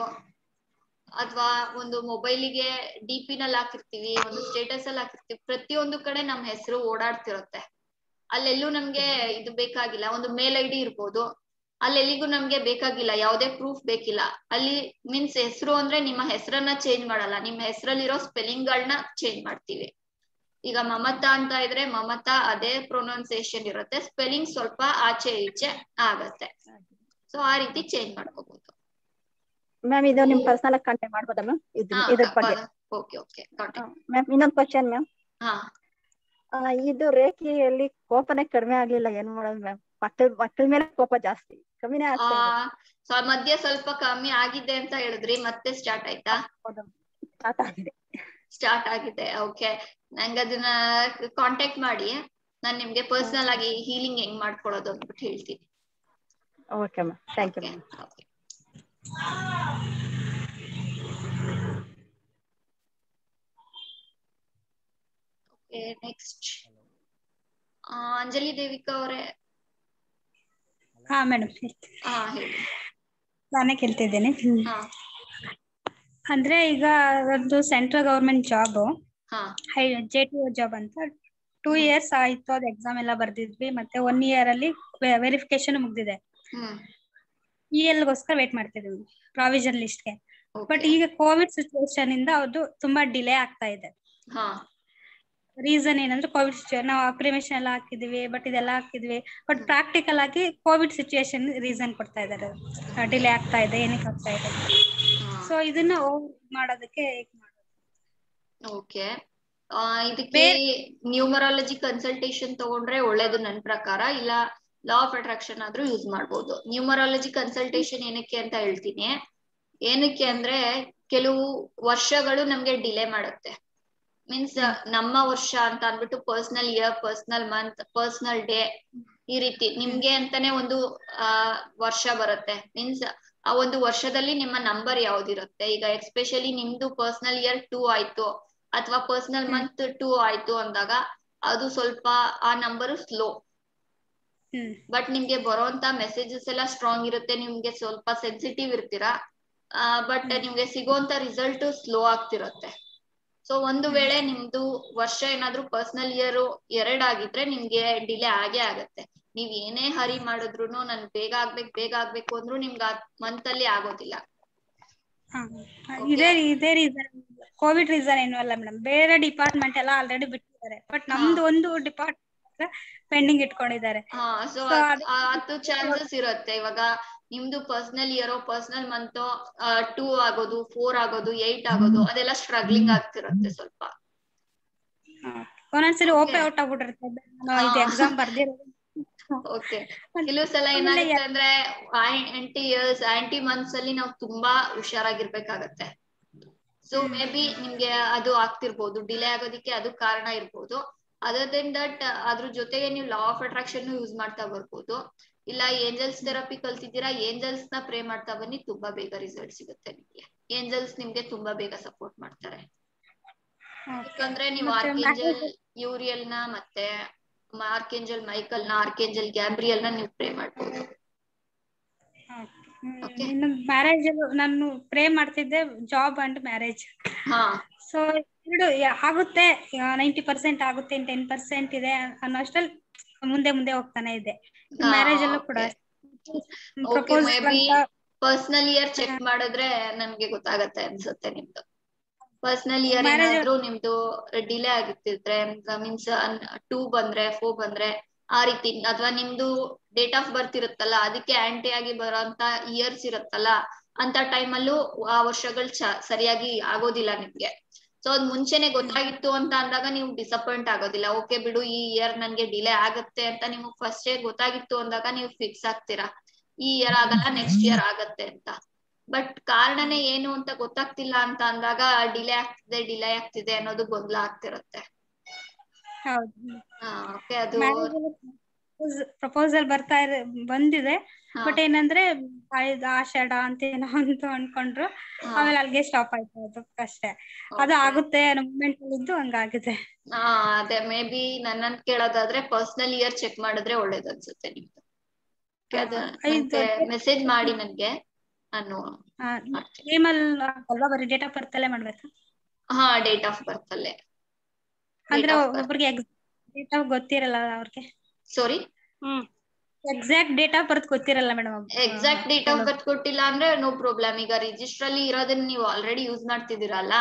[SPEAKER 1] ಅಥವಾ ಒಂದು ಮೊಬೈಲಿಗೆ ಡಿ ಪಿ ನಲ್ಲಿ ಹಾಕಿರ್ತೀವಿ ಒಂದು ಸ್ಟೇಟಸ್ ಅಲ್ಲಿ ಹಾಕಿರ್ತೀವಿ ಪ್ರತಿಯೊಂದು ಕಡೆ ನಮ್ ಹೆಸರು ಓಡಾಡ್ತಿರುತ್ತೆ ಅಲ್ಲೆಲ್ಲೂ ನಮ್ಗೆ ಇದು ಬೇಕಾಗಿಲ್ಲ ಒಂದು ಮೇಲ್ ಐ ಡಿ ಇರ್ಬೋದು ಅಲ್ಲಿ ಎಲ್ಲಿಗೂ ನಮ್ಗೆ ಬೇಕಾಗಿಲ್ಲ ಯಾವುದೇ ಪ್ರೂಫ್ ಬೇಕಿಲ್ಲ ಅಲ್ಲಿ ಮೀನ್ಸ್ ಹೆಸರು ಅಂದ್ರೆ ನಿಮ್ಮ ಹೆಸರನ್ನ ಚೇಂಜ್ ಮಾಡಲ್ಲ ನಿಮ್ಮ ಹೆಸರಲ್ಲಿರೋ ಸ್ಪೆಲ್ಲಿಂಗ್ ಗಳನ್ನ ಚೇಂಜ್ ಮಾಡ್ತೀವಿ ಈಗ ಮಮತಾ ಅಂತ ಇದ್ರೆ ಮಮತಾ ಅದೇ ಪ್ರೊನೌನ್ಸಿಯೇಷನ್ ಇರುತ್ತೆ ಸ್ಪೆಲ್ಲಿಂಗ್ ಸ್ವಲ್ಪ ಆಚೆ ಈಚೆ ಆಗತ್ತೆ ಸೊ ಆ ರೀತಿ ಚೇಂಜ್ ಮಾಡ್ಕೋಬಹುದು
[SPEAKER 3] ಮ್ಯಾಮ್ ಇದು ನಿಮ್ ಪರ್ಸನಲ್ ಕಾಂಟ್ಯಾಕ್ಟ್ ಮಾಡ್ಬೋದಾ ಮ್ಯಾಮ್ ಇದ್ರ ಇದ್ರ ಬಗ್ಗೆ
[SPEAKER 1] ಓಕೆ ಓಕೆ ಕಾಂಟ್ಯಾಕ್ಟ್
[SPEAKER 3] ಮ್ಯಾಮ್ ಇನ್ನೊಂದ್ ಕ್ವಶನ್ ಮ್ಯಾಮ್
[SPEAKER 1] ಹಾ
[SPEAKER 3] ಇದು ರೇಖೆಯಲ್ಲಿ ಕೋಪನೇ ಕಡಿಮೆ ಆಗ್ಲಿಲ್ಲ ಏನ್ ಮಾಡೋದು ಮ್ಯಾಮ್ ಮಕ್ಕಳ ಮಕ್ಕಳ ಮೇಲೆ ಕೋಪ ಜಾಸ್ತಿ ಕಮ್ಮಿನೇ
[SPEAKER 1] ಆ
[SPEAKER 3] ಆಗ್ತಾ ಇದೆ
[SPEAKER 1] ಸೊ ಮಧ್ಯೆ ಸ್ವಲ್ಪ ಕಮ್ಮಿ ಆಗಿದೆ ಅಂತ ಹೇಳಿದ್ರಿ ಮತ್ತೆ ಸ್ಟಾರ್ಟ್ ಆಯ್ತಾ
[SPEAKER 3] ಸ್ಟಾರ್ಟ್ ಆಗಿದೆ
[SPEAKER 1] ಸ್ಟಾರ್ಟ್ ಆಗಿದೆ ಓಕೆ ನಂಗೆ ಅದನ್ನ ಕಾಂಟ್ಯಾಕ್ಟ್ ಮಾಡಿ ನಾನ್ ನಿಮ್ಗೆ ಪರ್ಸನಲ್ ಆಗಿ ಹೀಲಿಂಗ್ ಹೆಂಗ್ ಮಾಡ್ಕೊಳ್ಳೋದು ಅಂದ್ಬಿಟ್ಟು ಹೇಳ್ತೀನಿ
[SPEAKER 3] okay ma'am thank you ma'am
[SPEAKER 1] okay okay next Anjali Devika ಅವರೇ
[SPEAKER 4] ಹಾ ಮೇಡಮ್
[SPEAKER 1] ಹಾ ಹೇಳಿ
[SPEAKER 4] ನಾನೇ ಕೇಳ್ತಿದ್ದೇನೆ
[SPEAKER 1] ಹಾ
[SPEAKER 4] ಅಂದ್ರೆ ಈಗ ಒಂದು ಸೆಂಟ್ರಲ್ ಗವರ್ಮೆಂಟ್ ಜಾಬ್
[SPEAKER 1] ಹಾ
[SPEAKER 4] ಜೆ ಟಿ ಒ ಜಾಬ್ ಅಂತ ಟೂ ಇಯರ್ಸ್ ಆಯ್ತು ಅದು ಎಕ್ಸಾಮ್ ಎಲ್ಲ ಬರ್ದಿದ್ವಿ ಮತ್ತೆ ಒನ್ ಇಯರ್ ಅಲ್ಲಿ ವೆರಿಫಿಕೇಶನ್ ಮುಗ್ದಿದೆ
[SPEAKER 1] ಹ್ಮ್
[SPEAKER 4] ಇ ಎಲ್ಗೋಸ್ಕರ ವೇಟ್ ಮಾಡ್ತಿದ್ವಿ ಪ್ರಾವಿಷನ್ ಲಿಸ್ಟ್ಗೆ ಬಟ್
[SPEAKER 1] Okay.
[SPEAKER 4] ಈಗ ಕೋವಿಡ್ ಸಿಚುವೇಶನ್ ಇಂದ ಅದು ತುಂಬಾ ಡಿಲೇ ಆಗ್ತಾ ಇದೆ
[SPEAKER 1] ಹಾ
[SPEAKER 4] ರೀಸನ್ ಏನಂದ್ರೆ ಕೋವಿಡ್ ಸಿಚುವೇಶನ್ ನಾವು ಅಪ್ರಿಮೇಷನ್ ಎಲ್ಲ ಹಾಕಿದ್ವಿ ಬಟ್ ಇದೆಲ್ಲ ಹಾಕಿದ್ವಿ ಬಟ್ ಪ್ರಾಕ್ಟಿಕಲ್ ಆಗಿ ಕೋವಿಡ್ ಸಿಚುವೇಶನ್ ರೀಸನ್ ಕೊಡ್ತಾ ಇದ್ದಾರೆ ಡಿಲೇ ಆಗ್ತಾ ಇದೆ ಏನಕ್ಕೆ ಆಗ್ತಾ ಇದೆ ಸೊ ಇದನ್ನ ಓವರ್ ಮಾಡೋದಕ್ಕೆ ಹೇಗ್ ಮಾಡೋದು
[SPEAKER 1] ಓಕೆ ಇದಕ್ಕೆ ನ್ಯೂಮರಾಲಜಿ ಕನ್ಸಲ್ಟೇಷನ್ ತಗೊಂಡ್ರೆ ಒಳ್ಳೇದು ನನ್ ಪ್ರಕಾರ ಇಲ್ಲ ಲಾ ಆಫ್ ಅಟ್ರಾಕ್ಷನ್ ಆದ್ರೂ ಯೂಸ್ ಮಾಡ್ಬೋದು ನ್ಯೂಮರಾಲಜಿ ಕನ್ಸಲ್ಟೇಷನ್ ಏನಕ್ಕೆ ಅಂತ ಹೇಳ್ತೀನಿ ಏನಕ್ಕೆ ಅಂದ್ರೆ ಕೆಲವು ವರ್ಷಗಳು ನಮ್ಗೆ ಡಿಲೇ ಮಾಡುತ್ತೆ ಮೀನ್ಸ್ ನಮ್ಮ ವರ್ಷ ಅಂತ ಅನ್ಬಿಟ್ಟು personal year personal month personal day ಈ ರೀತಿ ನಿಮ್ಗೆ ಅಂತಾನೆ ಒಂದು ಆ ವರ್ಷ ಬರುತ್ತೆ ಮೀನ್ಸ್ ಆ ಒಂದು ವರ್ಷದಲ್ಲಿ ನಿಮ್ಮ ನಂಬರ್ ಯಾವ್ದಿರುತ್ತೆ ಈಗ ಎಸ್ಪೆಷಲಿ ನಿಮ್ದು ಪರ್ಸನಲ್ ಇಯರ್ ಟೂ ಆಯ್ತು ಅಥವಾ ಪರ್ಸನಲ್ ಮಂತ್ ಟೂ ಆಯ್ತು ಅಂದಾಗ ಅದು ಸ್ವಲ್ಪ ಆ ನಂಬರ್ ಸ್ಲೋ
[SPEAKER 4] ಹ್ಮ್
[SPEAKER 1] ಬಟ್ ನಿಮ್ಗೆ ಬರೋಂತ ಮೆಸೇಜಸ್ ಎಲ್ಲ ಸ್ಟ್ರಾಂಗ್ ಇರುತ್ತೆ ನಿಮ್ಗೆ ಸ್ವಲ್ಪ ಸೆನ್ಸಿಟಿವ್ ಇರ್ತೀರಾ ಬಟ್ ನಿಮ್ಗೆ ಸಿಗೋಂತ ರಿಸಲ್ಟ್ ಸ್ಲೋ ಆಗ್ತಿರುತ್ತೆ ಸೊ ಒಂದು ವೇಳೆ ನಿಮ್ದು ವರ್ಷ ಏನಾದ್ರೂ ಪರ್ಸನಲ್ ಇಯರ್ ಎರಡ್ ಆಗಿದ್ರೆ ನಿಮ್ಗೆ ಡಿಲೇ ಆಗೇ ಆಗತ್ತೆ ನೀವ್ ಏನೇ ಹರಿ ಮಾಡಿದ್ರು ನನ್ ಬೇಗ ಆಗ್ಬೇಕು ಬೇಗ ಆಗ್ಬೇಕು ಅಂದ್ರೂ ನಿಮ್ಗೆ ಆ ಮಂತ್ ಅಲ್ಲಿ ಆಗೋದಿಲ್ಲ
[SPEAKER 4] ಹಾ. ಇದೇ ಇದೇ ರೀಸನ್ ಕೋವಿಡ್ ರೀಸನ್ ಏನು ಅಲ್ಲ ಮೇಡಮ್ ಬೇರೆ ಡಿಪಾರ್ಟ್ಮೆಂಟ್ ಎಲ್ಲ ಆಲ್ರೆಡಿ ಬಿಟ್ಟಿದ್ದಾರೆ ಬಟ್ ನಮ್ದು ಒಂದು ಡಿಪಾರ್ಟ್ಮೆಂಟ್ ಪೆಂಡಿಂಗ್ ಇಟ್ಕೊಂಡಿದ್ದಾರೆ
[SPEAKER 1] ಹಾ ಸೊ
[SPEAKER 4] So
[SPEAKER 1] ಹತ್ತು ಚಾನ್ಸಸ್ ಇರುತ್ತೆ ಇವಾಗ ನಿಮ್ದು ಪರ್ಸನಲ್ ಇಯರೋ ಪರ್ಸನಲ್ ಮಂತ್ ಟೂ ಆಗೋದು ಫೋರ್ ಆಗೋದು ಏಟ್ ಆಗೋದು ಅದೆಲ್ಲ ಸ್ಟ್ರಗ್ಲಿಂಗ್ ಆಗ್ತಿರುತ್ತೆ ಸ್ವಲ್ಪ
[SPEAKER 4] ಒಂದೊಂದ್ಸಲಿ
[SPEAKER 1] Okay.
[SPEAKER 4] ಓಪೆ ಔಟ್ ಆಗ್ಬಿಟ್ಟಿರುತ್ತೆ ನಾನು ಇದು
[SPEAKER 1] ಹಾ.
[SPEAKER 4] ಎಕ್ಸಾಮ್ ಬರ್ದಿರೋದು
[SPEAKER 1] ಓಕೆ ಕೆಲವು ಸಲ
[SPEAKER 4] ಆಮೇಲೆ
[SPEAKER 1] ಏನಾಗುತ್ತೆ ಅಂದ್ರೆ ಆಂಟಿ ಇಯರ್ಸ್ ಆಂಟಿ ಮಂತ್ಸ್ ಅಲ್ಲಿ ನಾವು ತುಂಬಾ ಹುಷಾರಾಗಿರ್ಬೇಕಾಗತ್ತೆ ಸೊ ಮೇ ಬಿ ನಿಮ್ಗೆ ಅದು ಆಗ್ತಿರ್ಬೋದು ಡಿಲೇ ಆಗೋದಿಕ್ಕೆ ಅದು ಕಾರಣ ಇರ್ಬೋದು ಅದರ್ ದೆನ್ ದಟ್ ಅದ್ರ ಜೊತೆಗೆ ನೀವು ಲಾ ಆಫ್ ಅಟ್ರಾಕ್ಷನ್ ಯೂಸ್ ಮಾಡ್ತಾ ಬರ್ಬೋದು ಇಲ್ಲ ಏಂಜಲ್ಸ್ ಥೆರಪಿ ಕಲ್ತಿದ್ದೀರಾ ಏಂಜಲ್ಸ್ ನ ಪ್ರೇ ಮಾಡ್ತಾ ಬನ್ನಿ ತುಂಬಾ ಬೇಗ ರಿಸಲ್ಟ್ ಸಿಗುತ್ತೆ ನಿಮ್ಗೆ ಏಂಜಲ್ಸ್ ನಿಮ್ಗೆ ತುಂಬಾ ಬೇಗ ಸಪೋರ್ಟ್ ಮಾಡ್ತಾರೆ ಯಾಕಂದ್ರೆ ನೀವು
[SPEAKER 4] ಮತ್ತೆ
[SPEAKER 1] ಆರ್ಕೇಂಜಲ್ ಯೂರಿಯಲ್ ನ ಮತ್ತೆ ಆರ್ಕೇಂಜಲ್ ಮೈಕಲ್ ನ ಆರ್ಕೇಂಜಲ್ ಗ್ಯಾಬ್ರಿಯಲ್ ನ ನೀವು ಪ್ರೇ ಮಾಡ್ಬೋದು Okay.
[SPEAKER 4] ಇನ್ನು ಮ್ಯಾರೇಜ್ ನಾನು ಪ್ರೇ ಮಾಡ್ತಿದ್ದೆ ಜಾಬ್ ಅಂಡ್ ಮ್ಯಾರೇಜ್
[SPEAKER 1] ಹಾ
[SPEAKER 4] ಸೊ ಎರಡು ಯಾ- ಆಗುತ್ತೆ ನೈಂಟಿ ಪರ್ಸೆಂಟ್ ಆಗುತ್ತೆ ಟೆನ್ ಪರ್ಸೆಂಟ್ ಇದೆ ಅನ್ನೋಷ್ಟ್ರಲ್ಲಿ ಮುಂದೆ ಮುಂದೆ ಹೋಗ್ತಾನೆ ಇದೆ
[SPEAKER 1] ಹಾ,
[SPEAKER 4] ಮ್ಯಾರೇಜ್ ಅಲ್ಲೂ ಕೂಡ
[SPEAKER 1] okay. Okay,
[SPEAKER 4] propose
[SPEAKER 1] maybe personal year check ಮಾಡಿದ್ರೆ ನಮ್ಗೆ ಗೊತ್ತಾಗತ್ತೆ ಅನ್ಸುತ್ತೆ ನಿಮ್ದು ಪರ್ಸನಲ್ ಇಯರ್
[SPEAKER 4] Marriage-
[SPEAKER 1] ಏನಾದ್ರೂ ನಿಮ್ದು ಡಿಲೇ ಆಗಿರ್ತಿದ್ರೆ ಮೀನ್ಸ್ ಟೂ ಬಂದ್ರೆ ಫೋರ್ ಬಂದ್ರೆ ಆ ರೀತಿ ಅಥವಾ ನಿಮ್ದು ಡೇಟ್ ಆಫ್ ಬರ್ತ್ ಇರುತ್ತಲ್ಲ ಅದಕ್ಕೆ ಆಂಟಿ ಆಗಿ ಬರೋಂತ ಇಯರ್ಸ್ ಇರುತ್ತಲ್ಲ ಅಂತ ಟೈಮಲ್ಲೂ ಆ ವರ್ಷಗಳು ಚ- ಸರಿಯಾಗಿ ಆಗೋದಿಲ್ಲ ನಿಮ್ಗೆ ಸೊ ಅದ್ ಮುಂಚೆನೆ ಗೊತ್ತಾಗಿತ್ತು ಅಂತ ಅಂದಾಗ ನೀವು ಡಿಸಪಾಯಿಂಟ್ ಆಗೋದಿಲ್ಲ ಓಕೆ ಬಿಡು ಈ ಇಯರ್ ನನ್ಗೆ ಡಿಲೇ ಆಗತ್ತೆ ಅಂತ ನಿಮ್ಗೆ ಫಸ್ಟ್ ಗೊತ್ತಾಗಿತ್ತು ಅಂದಾಗ ನೀವು ಫಿಕ್ಸ್ ಆಗ್ತೀರಾ ಈ ಇಯರ್ ಆಗಲ್ಲ ನೆಕ್ಸ್ಟ್ ಇಯರ್ ಆಗತ್ತೆ ಅಂತ ಬಟ್ ಕಾರಣನೇ ಏನು ಅಂತ ಗೊತ್ತಾಗ್ತಿಲ್ಲ ಅಂತ ಅಂದಾಗ ಡಿಲೇ ಆಗ್ತಿದೆ ಡಿಲೇ ಆಗ್ತಿದೆ ಅನ್ನೋದು ಗೊಂದಲ ಆಗ್ತಿರುತ್ತೆ
[SPEAKER 4] ಹೌದು
[SPEAKER 1] ಓಕೆ ಅದು
[SPEAKER 4] ಪ್ರಪೋಸಲ್ ಬರ್ತಾ ಇದೆ ಬಂದಿದೆ
[SPEAKER 1] ಹಾ,
[SPEAKER 4] ಬಟ್ ಏನಂದ್ರೆ ಆ- ಇದು ಆಷಾಢ ಅಂತ ಏನೋ ಅಂತ ಅನ್ಕೊಂಡ್ರು
[SPEAKER 1] ಹಾ,
[SPEAKER 4] ಆಮೇಲೆ ಅಲ್ಲಿಗೆ ಸ್ಟಾಪ್ ಆಯ್ತು ಅದು ಅಷ್ಟೇ ಅದು
[SPEAKER 1] okay.
[SPEAKER 4] ಆಗುತ್ತೆ ಅನ್ನೋ ಮೂಮೆಂಟ್ ಇದ್ದು ಹಂಗಾಗಿದೆ
[SPEAKER 1] ಹಾ ಅದೇ ಮೇ ಬಿ ನನ್ನನ್ ಕೇಳೋದಾದ್ರೆ ಪರ್ಸನಲ್ ಇಯರ್ ಚೆಕ್ ಮಾಡಿದ್ರೆ ಒಳ್ಳೇದು ಅನ್ಸುತ್ತೆ ನಿಮ್ದು Okay, ಅದು
[SPEAKER 4] ಹಾ, ಇದು
[SPEAKER 1] ಮೆಸೇಜ್ ಮಾಡಿ ನನ್ಗೆ ನಾನು ಮಾಡ್ತೀನಿ
[SPEAKER 4] ನೇಮಲ್ ಅಲ್ವಾ ಬರೀ ಡೇಟ್ ಆಫ್ ಬರ್ತ್ ಅಲ್ಲೇ ಮಾಡ್ಬೇಕಾ
[SPEAKER 1] ಹಾ ಡೇಟ್ ಆಫ್ ಬರ್ತ್ ಅಲ್ಲೇ
[SPEAKER 4] ಅಂದ್ರೆ
[SPEAKER 1] of birth.
[SPEAKER 4] ಒಬ್ರಿಗೆ ಡೇಟ್ ಆಫ್ ಗೊತ್ತಿರಲ್ಲ ಅವ್ರಿಗೆ
[SPEAKER 1] ಸಾರಿ
[SPEAKER 4] ಹ್ಮ್ ಎಕ್ಸಾಕ್ಟ್ ಡೇಟ್ ಆಫ್ ಬರ್ತ್ ಗೊತ್ತಿರಲ್ಲ madam
[SPEAKER 1] exact date of birth ಕೊಟ್ಟಿಲ್ಲ ಅಂದ್ರೆ ನೋ ಪ್ರಾಬ್ಲಮ್ ಈಗ ರಿಜಿಸ್ಟರ್ ಅಲ್ಲಿ ಇರೋದನ್ನ ನೀವು ಆಲ್ರೆಡಿ ಯೂಸ್ ಮಾಡ್ತಿದ್ದೀರಲ್ಲ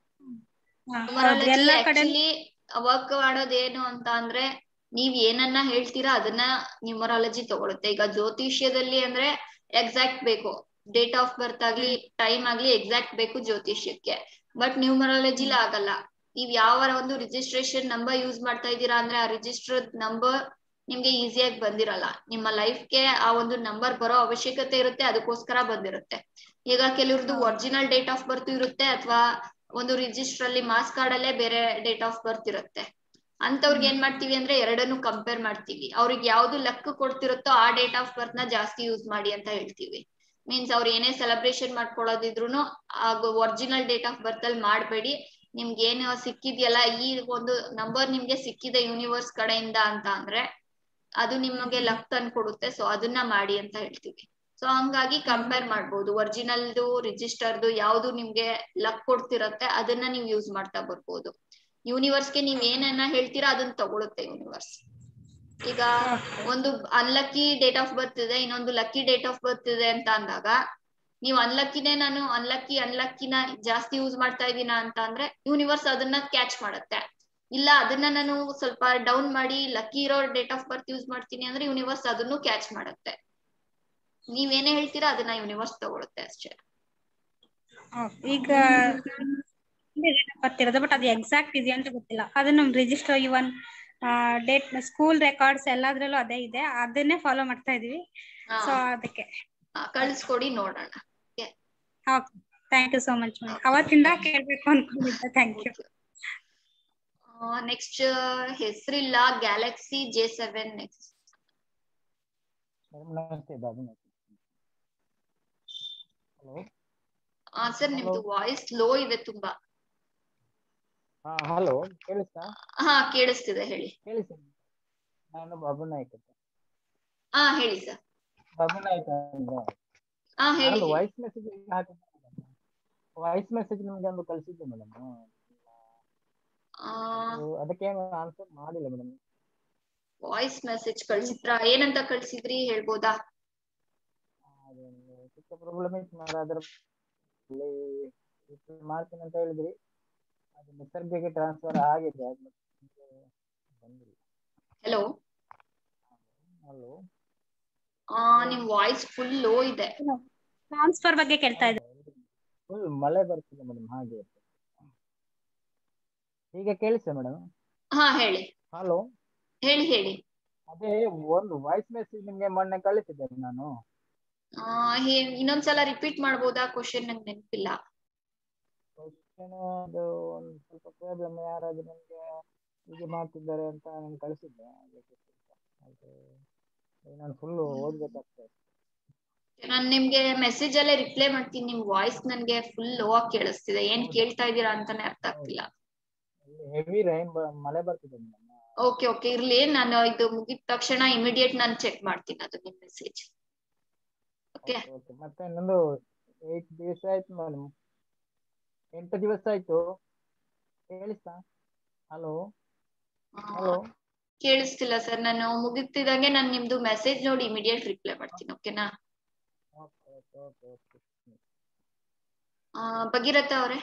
[SPEAKER 4] ಎಲ್ಲಾ ಕಡೆ
[SPEAKER 1] ಆಕ್ಚುಲಿ ವರ್ಕ್ ಮಾಡೋದ್ ಏನು ಅಂತ ಅಂದ್ರೆ ನೀವ್ ಏನನ್ನ ಹೇಳ್ತೀರಾ ಅದನ್ನ ನ್ಯೂಮರಾಲಜಿ ತಗೊಳುತ್ತೆ ಈಗ ಜ್ಯೋತಿಷ್ಯದಲ್ಲಿ ಅಂದ್ರೆ ಎಕ್ಸಾಕ್ಟ್ ಬೇಕು ಡೇಟ್ ಆಫ್ ಬರ್ತ್ ಆಗ್ಲಿ ಟೈಮ್ ಆಗ್ಲಿ ಎಕ್ಸಾಕ್ಟ್ ಬೇಕು ಜ್ಯೋತಿಷ್ಯಕ್ಕೆ ಬಟ್ ನ್ಯೂಮರಾಲಜಿಲಿ ಆಗಲ್ಲ ನೀವ್ ಯಾವ ಒಂದು ರಿಜಿಸ್ಟ್ರೇಷನ್ ನಂಬರ್ ಯೂಸ್ ಮಾಡ್ತಾ ಇದ್ದೀರಾ ಅಂದ್ರೆ ಆ ರಿಜಿಸ್ಟರ್ ನಂಬರ್ ನಿಮ್ಗೆ ಈಸಿಯಾಗಿ ಬಂದಿರಲ್ಲ ನಿಮ್ಮ ಲೈಫ್ಗೆ ಆ ಒಂದು ನಂಬರ್ ಬರೋ ಅವಶ್ಯಕತೆ ಇರುತ್ತೆ ಅದಕ್ಕೋಸ್ಕರ ಬಂದಿರುತ್ತೆ ಈಗ ಕೆಲವ್ರದ್ದು ಒರಿಜಿನಲ್ ಡೇಟ್ ಆಫ್ ಬರ್ತ್ ಇರುತ್ತೆ ಅಥವಾ ಒಂದು ರಿಜಿಸ್ಟರ್ ಅಲ್ಲಿ ಮಾಸ್ ಕಾರ್ಡ್ ಅಲ್ಲೇ ಬೇರೆ ಡೇಟ್ ಆಫ್ ಬರ್ತ್ ಇರುತ್ತೆ ಅಂತವ್ರಿಗೆ ಏನ್ ಮಾಡ್ತೀವಿ ಅಂದ್ರೆ ಎರಡನ್ನು ಕಂಪೇರ್ ಮಾಡ್ತೀವಿ ಅವ್ರಿಗೆ ಯಾವ್ದು ಲಕ್ ಕೊಡ್ತಿರುತ್ತೋ ಆ ಡೇಟ್ ಆಫ್ ಬರ್ತ್ ನ ಜಾಸ್ತಿ ಯೂಸ್ ಮಾಡಿ ಅಂತ ಹೇಳ್ತೀವಿ ಮೀನ್ಸ್ ಅವ್ರು ಏನೇ ಸೆಲೆಬ್ರೇಷನ್ ಮಾಡ್ಕೊಳ್ಳೋದಿದ್ರು ಒರಿಜಿನಲ್ ಡೇಟ್ ಆಫ್ ಬರ್ತ್ ಅಲ್ಲಿ ಮಾಡ್ಬೇಡಿ ನಿಮ್ಗೆ ಏನ್ ಸಿಕ್ಕಿದ್ಯಲ್ಲ ಈ ಒಂದು ನಂಬರ್ ನಿಮ್ಗೆ ಸಿಕ್ಕಿದೆ ಯೂನಿವರ್ಸ್ ಕಡೆಯಿಂದ ಅಂತ ಅಂದ್ರೆ ಅದು ನಿಮಗೆ ಲಕ್ ತಂದು ಕೊಡುತ್ತೆ ಸೊ ಅದನ್ನ ಮಾಡಿ ಅಂತ ಹೇಳ್ತೀವಿ ಸೊ ಹಂಗಾಗಿ ಕಂಪೇರ್ ಮಾಡ್ಬೋದು ಒರಿಜಿನಲ್ದು ರಿಜಿಸ್ಟರ್ದು ಯಾವ್ದು ನಿಮ್ಗೆ ಲಕ್ ಕೊಡ್ತಿರತ್ತೆ ಅದನ್ನ ನೀವು ಯೂಸ್ ಮಾಡ್ತಾ ಬರ್ಬೋದು ಯೂನಿವರ್ಸ್ಗೆ ನೀವ್ ಏನನ್ನ ಹೇಳ್ತೀರಾ ಅದನ್ನ ತಗೊಳುತ್ತೆ ಯೂನಿವರ್ಸ್ ಈಗ ಒಂದು ಅನ್ಲಕ್ಕಿ ಡೇಟ್ ಆಫ್ ಬರ್ತ್ ಇದೆ ಇನ್ನೊಂದು ಲಕ್ಕಿ ಡೇಟ್ ಆಫ್ ಬರ್ತ್ ಇದೆ ಅಂತ ಅಂದಾಗ ನೀವು ಅನ್ಲಕ್ಕಿನೇ ನಾನು ಅನ್ಲಕ್ಕಿ ಅನ್ಲಕ್ಕಿನ ಜಾಸ್ತಿ ಯೂಸ್ ಮಾಡ್ತಾ ಇದೀನ ಅಂತ ಅಂದ್ರೆ ಯೂನಿವರ್ಸ್ ಅದನ್ನ ಕ್ಯಾಚ್ ಮಾಡುತ್ತೆ ಇಲ್ಲ ಅದನ್ನ ನಾನು ಸ್ವಲ್ಪ ಡೌನ್ ಮಾಡಿ ಲಕ್ಕಿ ಇರೋ ಡೇಟ್ ಆಫ್ ಬರ್ತ್ ಯೂಸ್ ಮಾಡ್ತೀನಿ ಅಂದ್ರೆ ಯೂನಿವರ್ಸ್ ಅದನ್ನು ಕ್ಯಾಚ್ ಮಾಡುತ್ತೆ ನೀವೇನೇ ಹೇಳ್ತೀರಾ ಅದನ್ನ ಯೂನಿವರ್ಸ್ ತಗೊಳುತ್ತೆ ಅಷ್ಟೇ
[SPEAKER 4] ಈಗ ಬರ್ತಿರೋದು ಬಟ್ ಅದು ಎಕ್ಸಾಕ್ಟ್ ಇದೆಯಾ ಅಂತ ಗೊತ್ತಿಲ್ಲ ಅದನ್ನ ನಮ್ register even date school records ಎಲ್ಲಾದ್ರಲ್ಲೂ ಅದೇ ಇದೆ ಅದನ್ನೇ ಫಾಲೋ ಮಾಡ್ತಾ ಇದೀವಿ ಸೊ ಅದಕ್ಕೆ
[SPEAKER 1] ಕಳ್ಸ್ಕೊಡಿ ನೋಡೋಣ
[SPEAKER 4] ಥ್ಯಾಂಕ್ ಯು ಸೋ ಮಚ್ ಅವತ್ತಿಂದ ಕೇಳ್ಬೇಕು ಅನ್ಕೊಂಡಿದ್ದೆ ಥ್ಯಾಂಕ್ ಯು
[SPEAKER 1] ನೆಕ್ಸ್ಟ್ ಹೆಸರಿಲ್ಲ Galaxy J seven next
[SPEAKER 5] hello
[SPEAKER 1] sir ನಿಮ್ದು ವಾಯ್ಸ್ ಲೋ ಇದೆ ತುಂಬಾ
[SPEAKER 5] ಹಾ ಹಲೋ ಕೇಳಿಸ್ತಾ
[SPEAKER 1] ಹಾ ಕೇಳಿಸ್ತಿದೆ ಹೇಳಿ
[SPEAKER 5] ಕೇಳಿಸ್ತಾ ನಾನು ಬಾಬು ನಾಯ್ಕ ಅಂತ
[SPEAKER 1] ಹಾ ಹೇಳಿ ಸರ್
[SPEAKER 5] ಬಾಬು ನಾಯ್ಕ ಅಂತ
[SPEAKER 1] ಹಾ ಹೇಳಿ
[SPEAKER 5] ನಾನು ವಾಯ್ಸ್ ಮೆಸೇಜ್ ಹಾಕಿದ್ದೆ ವಾಯ್ಸ್ ಮೆಸೇಜ್ ನಿಮ್ಗೆ ಒಂದು ಕಳಿಸಿದ್ದೆ ಮೇಡಮ್ ಅದಕ್ಕೆ ಆನ್ಸರ್ ಮಾಡಿಲ್ಲ ಮೇಡಮ್
[SPEAKER 1] ವಾಯ್ಸ್ ಮೆಸೇಜ್ ಕಳ್ಸಿದ್ರ ಏನಂತ ಕಳ್ಸಿದ್ರಿ ಹೇಳ್ಬೋದಾ
[SPEAKER 5] ಅದೊಂದು ಚಿಕ್ಕ ಪ್ರಾಬ್ಲಮ್ ಇತ್ತು ಮಾರ ಅದ್ರ ಮಾಡ್ತೀನಿ ಅಂತ ಹೇಳಿದ್ರಿ ಅದು ನಿಸರ್ಗಕ್ಕೆ ಟ್ರಾನ್ಸ್ಫರ್ ಆಗಿದೆ ಅದು ಮತ್ತೆ ಬಂದಿಲ್ಲ
[SPEAKER 1] ಹಲೋ
[SPEAKER 5] ಹಲೋ
[SPEAKER 1] ಆ ನಿಮ್ ವಾಯ್ಸ್ ಫುಲ್ ಲೋ ಇದೆ
[SPEAKER 4] ಟ್ರಾನ್ಸ್ಫರ್ ಬಗ್ಗೆ ಕೇಳ್ತಾ ಇದ್ದೆ
[SPEAKER 5] ಫುಲ್ ಮಳೆ ಬರ್ತಿದೆ ಮೇಡಮ್ ಹಾಗೆ ಈಗ ಕೇಳಿಸ ಮೇಡಮ್
[SPEAKER 1] ಹಾ ಹೇಳಿ
[SPEAKER 5] ಹಲೋ
[SPEAKER 1] ಹೇಳಿ ಹೇಳಿ
[SPEAKER 5] ಅದೇ ಒಂದು ವಾಯ್ಸ್ ಮೆಸೇಜ್ ನಿಮ್ಗೆ ಮೊನ್ನೆ ಕಳಿಸಿದ್ದೆ ನಾನು
[SPEAKER 1] ಆ ಹೇ- ಇನ್ನೊಂದ್ಸಲ ರಿಪೀಟ್ ಮಾಡ್ಬೋದಾ ಕ್ವಶನ್ ನಂಗೆ ನೆನಪಿಲ್ಲ
[SPEAKER 5] ಕ್ವಶನ್ ಅದು ಒಂದು ಸ್ವಲ್ಪ ಪ್ರಾಬ್ಲಮ್ ಯಾರಾದ್ರೂ ನಮ್ಗೆ ಹೀಗೆ ಮಾಡ್ತಿದ್ದಾರೆ ಅಂತ ನಾನು ಕಳಿಸಿದ್ದೆ ಅದಕ್ಕೆ ಸ್ವಲ್ಪ ಅದು ನಾನು ಫುಲ್ ಓದ್ಬೇಕಾಗ್ತದೆ
[SPEAKER 1] ನಾನ್ ನಿಮ್ಗೆ ಮೆಸೇಜ್ ಅಲ್ಲೇ ರಿಪ್ಲೈ ಮಾಡ್ತೀನಿ ನಿಮ್ ವಾಯ್ಸ್ ನನ್ಗೆ ಫುಲ್ ಲೋ ಆಗಿ ಕೇಳಿಸ್ತಿದೆ ಏನ್ ಕೇಳ್ತಾ ಇದೀರಾ ಅಂತಾನೆ ಅರ್ಥ ಆಗ್ತಿಲ್ಲ
[SPEAKER 5] ಹೆವಿ ರೈನ್ ಮಳೆ ಬರ್ತಿದೆ ಮೇಡಮ್
[SPEAKER 1] ಓಕೆ ಓಕೆ ಇರ್ಲಿ ನಾನು ಇದು ಮುಗಿದ ತಕ್ಷಣ ಇಮಿಡಿಯೇಟ್ ನಾನು ಚೆಕ್ ಮಾಡ್ತೀನಿ ಅದು ನಿಮ್ ಮೆಸೇಜ್ ಓಕೆ
[SPEAKER 5] ಓಕೆ ಮತ್ತೆ ಇನ್ನೊಂದು ಏಟ್ ದಿವಸ ಆಯ್ತು ಮೇಡಮ್ ಎಂಟು ದಿವಸ ಆಯ್ತು ಕೇಳಿಸ್ತಾ ಹಲೋ ಹಲೋ
[SPEAKER 1] ಕೇಳಿಸ್ತಿಲ್ಲ ಸರ್ ನಾನು ಮುಗಿತಿದಂಗೆ ನಾನು ನಿಮ್ದು ಮೆಸೇಜ್ ನೋಡಿ ಇಮಿಡಿಯೇಟ್ ರಿಪ್ಲೈ ಮಾಡ್ತೀನಿ ಓಕೆನಾ
[SPEAKER 5] ಓಕೆ ಓಕೆ ಓಕೆ ಓಕೆ
[SPEAKER 1] ಆ, ಭಗೀರಥ ಅವರೇ